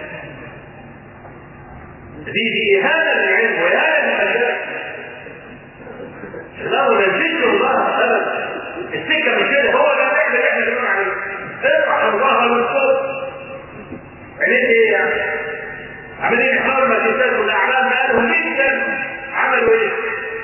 دي دي إهانة للعلم وإهانة للمشايخ الأزهر ما يمشيش الله أبدا السكة مش كده هو ده الفعل اللي احنا بنقول عليه ارفع الله من فوق عملت ايه يعني؟ عمل ايه حرمة الانسان والاعلام قالوا جدا عملوا ايه؟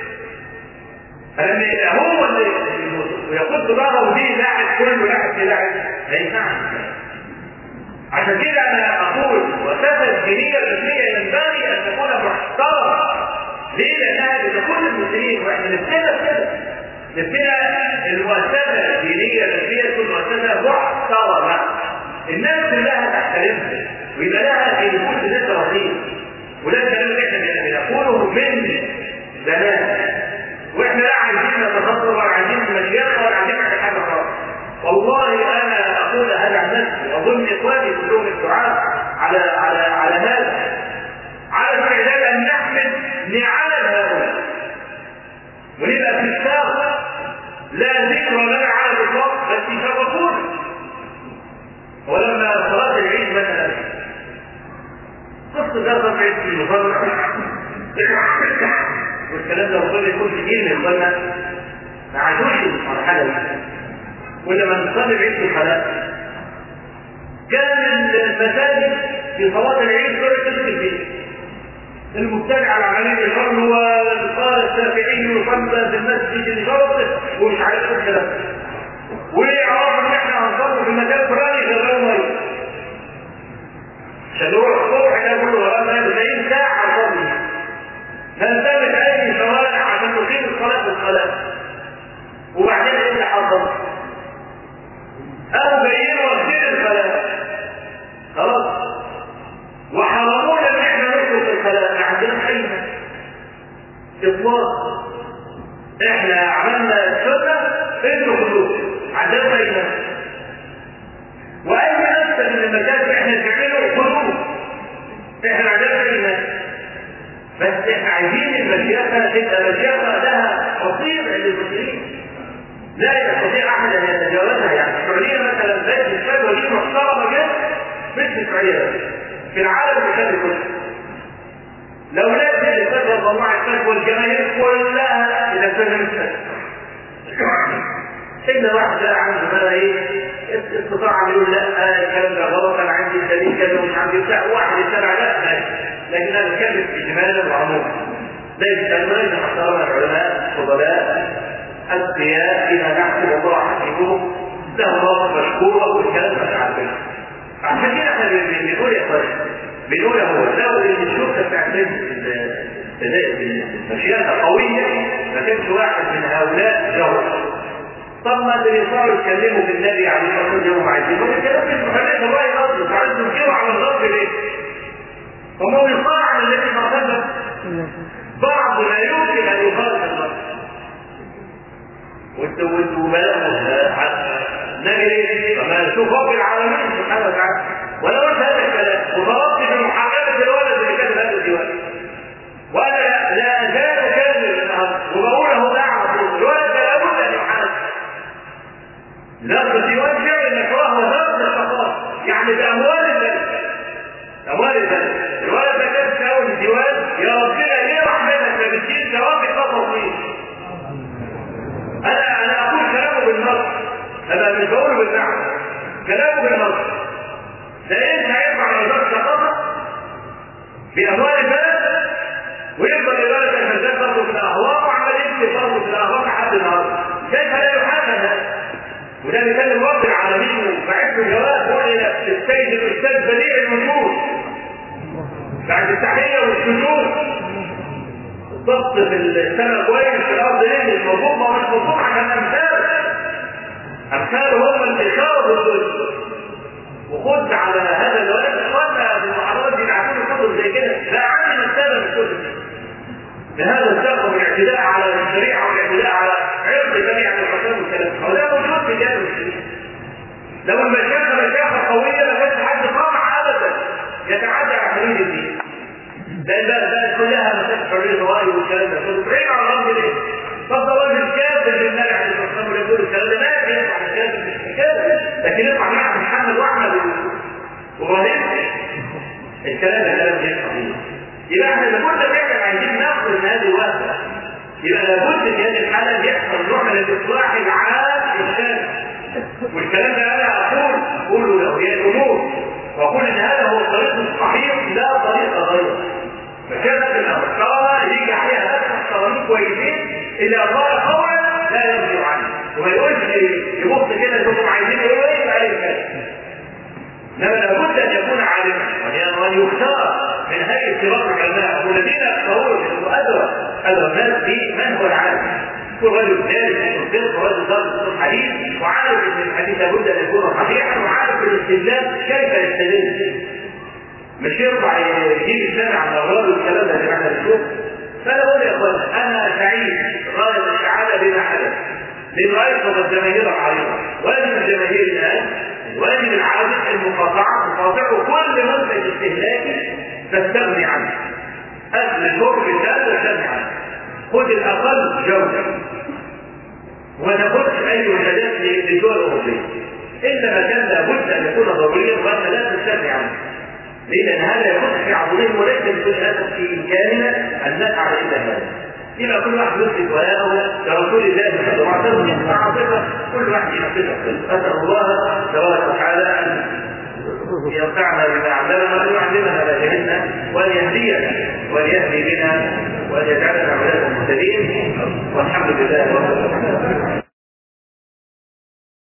فلما هو اللي ويقود ظهره دي لاعب كل لاعب في لاعب ما ينفعش عشان كده انا اقول وسافه الدينيه الرسميه ينبغي ان تكون محترمه ليه؟ لانها لكل المسلمين واحنا نفسنا كده نفسنا المؤسسه الدينيه الرسميه تكون مؤسسه محترمه الناس كلها تحترمها ويبقى لها في نفوس الناس رصيد وده الكلام اللي احنا بنقوله من زمان واحنا لا عايزين نتخطر ولا عايزين مشيخه ولا عايزين نعمل حاجه خالص والله انا اقول هذا عن نفسي واظن اخواني كلهم الدعاء على على على هذا على استعداد ان نحمل نعال هؤلاء ونبقى في الساق لا ذكر لنا على الاطلاق بس يشرفونا ولما صلاه العيد مثلا قصه ده العيد في المفرق والكلام ده ربما يكون كتير من اخواننا ما عاشوش المرحله دي ولما نصلي العيد في الحلال كان المساجد في صلاه العيد كل تلك البيت المبتدع العمليه الفرد هو قال الشافعي يصلى في المسجد الفرد ومش عارف الكلام ويعرفوا ان احنا هنصلي في مكان فلاني شغال ميه عشان نروح الصبح ده كله ورانا 40 ساعه نصلي نلتمس اي شوارع عشان نقيم الصلاه بالصلاه وبعدين ايه اللي حصل؟ قالوا جايين واخدين الصلاه خلاص وحرمونا ان احنا نترك الصلاه عندنا خيمه اطلاق احنا عملنا السنه انتوا كلكم عندنا خيمه واي اكثر من المكان احنا بنعمله خلوه احنا عندنا خيمه بس احنا عايزين المشيخة تبقى مشيخة لها خطير عند المسلمين لا يستطيع احد ان يتجاوزها يعني السعودية مثلا بيت الشكوى دي محترمة جدا مش في السعودية بس في العالم الاسلامي كله لو لا تجد الفتوى طلع الفتوى الجماهير كلها اذا كان سيدنا واحد جاء عنده بقى ايه استطاع يقول لا الكلام ده غلط انا عندي دليل كذا ومش عندي بتاع واحد يتبع لا ماشي لكن انا بتكلم اجمالا وعموما ليس المنهج محترم العلماء الفضلاء اذكياء فيما نحسب الله حسبهم له رب مشكورا والكلام ده عارفينه عشان كده احنا بنقول يا اخوان بنقول هو لو ان الشرطه بتاعت المشيئه قويه ما كانش واحد من هؤلاء جرى طب ما اللي يطلعوا يتكلموا بالنبي عليه الصلاه والسلام عايزين ولا الكلام مش محلل الله يقصد عايز تنكروا على الغرب ليه؟ هم هو يقال عن النبي صلى الله عليه وسلم بعض لا يمكن ان يخالف النص وانتوا وانتوا بلغوا نجري ايه؟ فما نشوف رب العالمين سبحانه وتعالى ولو قلت هذا الكلام وضربت في محاكمه الولد اللي كان هذا الديوان وانا لا ازال اكمل النهارده وبقول اهو ده على طول الولد ده لابد ان يحاسب نقد الديوان فعل نكراه ونقد الشقاء يعني باموال البلد اموال البلد الولد ده كان في اول الديوان يا ربنا ليه رحمتك ما بتجيش ثواب خطر فيه انا انا اقول كلامه بالنص أنا مش بقوله بالمعنى كلامه بالنص ده انت هيرفع على وزاره الثقافه باموال البلد ويفضل البلد الفساد برضه في الاهواء وعمال يمشي برضه في الاهواء لحد النهارده كيف لا يحاسب هذا؟ وده مثال الوضع العالمي وبعت له جواب هو الى السيد الاستاذ بديع الوجود بعد التحيه والسجود الضبط في السنه كويس في الارض ليه مش مظبوط ما هو مش مظبوط عشان امثال امثال هم اللي خاضوا الدنيا وخد على هذا الولد اخوانا في المحاضرات دي يبعتوا كتب زي كده لا عندنا السبب الكتب بهذا السبب والاعتداء على الشريعه والاعتداء على عرض جميع الحكام والكلام هو ده موجود في جانب الشريعه لو المشايخ مشايخ قويه ما كانش حد طمع ابدا يتعدى على حدود الدين لان بقى كلها مسائل حريه الراي والكلام ده كله بعيد عن الارض ليه؟ طب ده راجل كافر لله عليه الصلاه والسلام يقول الكلام ده ما ينفع كافر مش كافر لكن ينفع مع محمد واحمد وابراهيم الكلام ده كلام غير صحيح يبقى احنا لابد فعلا عايزين ناخذ من هذه الوقفه يبقى لابد في هذه الحاله يحصل نوع من الاصلاح العام للشارع والكلام ده انا اقول قولوا لاولياء الامور واقول ان هذا هو الطريق الصحيح لا طريق غيره فكانت الافكار يجي عليها ناس محترمين كويسين اللي اقال قولا لا يرجع عنه وما يقولش يبص كده يقول عايزين يقولوا ايه يبقى ايه كده انما لابد ان يكون عالما وان يختار من هيئه كبار العلماء والذين يختارون وادرى ادرى الناس في من هو العالم يكون رجل دارس في الفقه ورجل دارس في الحديث وعارف ان الحديث لابد ان يكون صحيحا وعارف الاستدلال كيف يستدل مش يرفع يجيب السمع عن الاغراض والكلام ده اللي احنا بنشوفه فانا بقول يا اخوان انا سعيد غايه السعاده بما حدث لان رايت الجماهير العريضه واجب الجماهير الان واجب العادل المقاطعه تقاطعه كل منتج استهلاكي تستغني عنه اكل الشرب الثالث تستغني عنه خذ الاقل جوده وما تاخذش اي وجدات للدول الاوروبيه الا ما كان لابد ان يكون ضروريا وانت لا تستغني عنه لان هذا يكون في عضلهم وليس بكل هذا في امكاننا ان نفعل الا هذا يبقى كل واحد يثبت ولاءه لرسول الله صلى الله عليه وسلم عاطفه كل واحد ينفذها اسال الله تبارك وتعالى ان ينفعنا بما علمنا وان يعلمنا ما جهلنا وان يهدينا وان يهدي بنا وان يجعلنا عباده المهتدين والحمد لله رب العالمين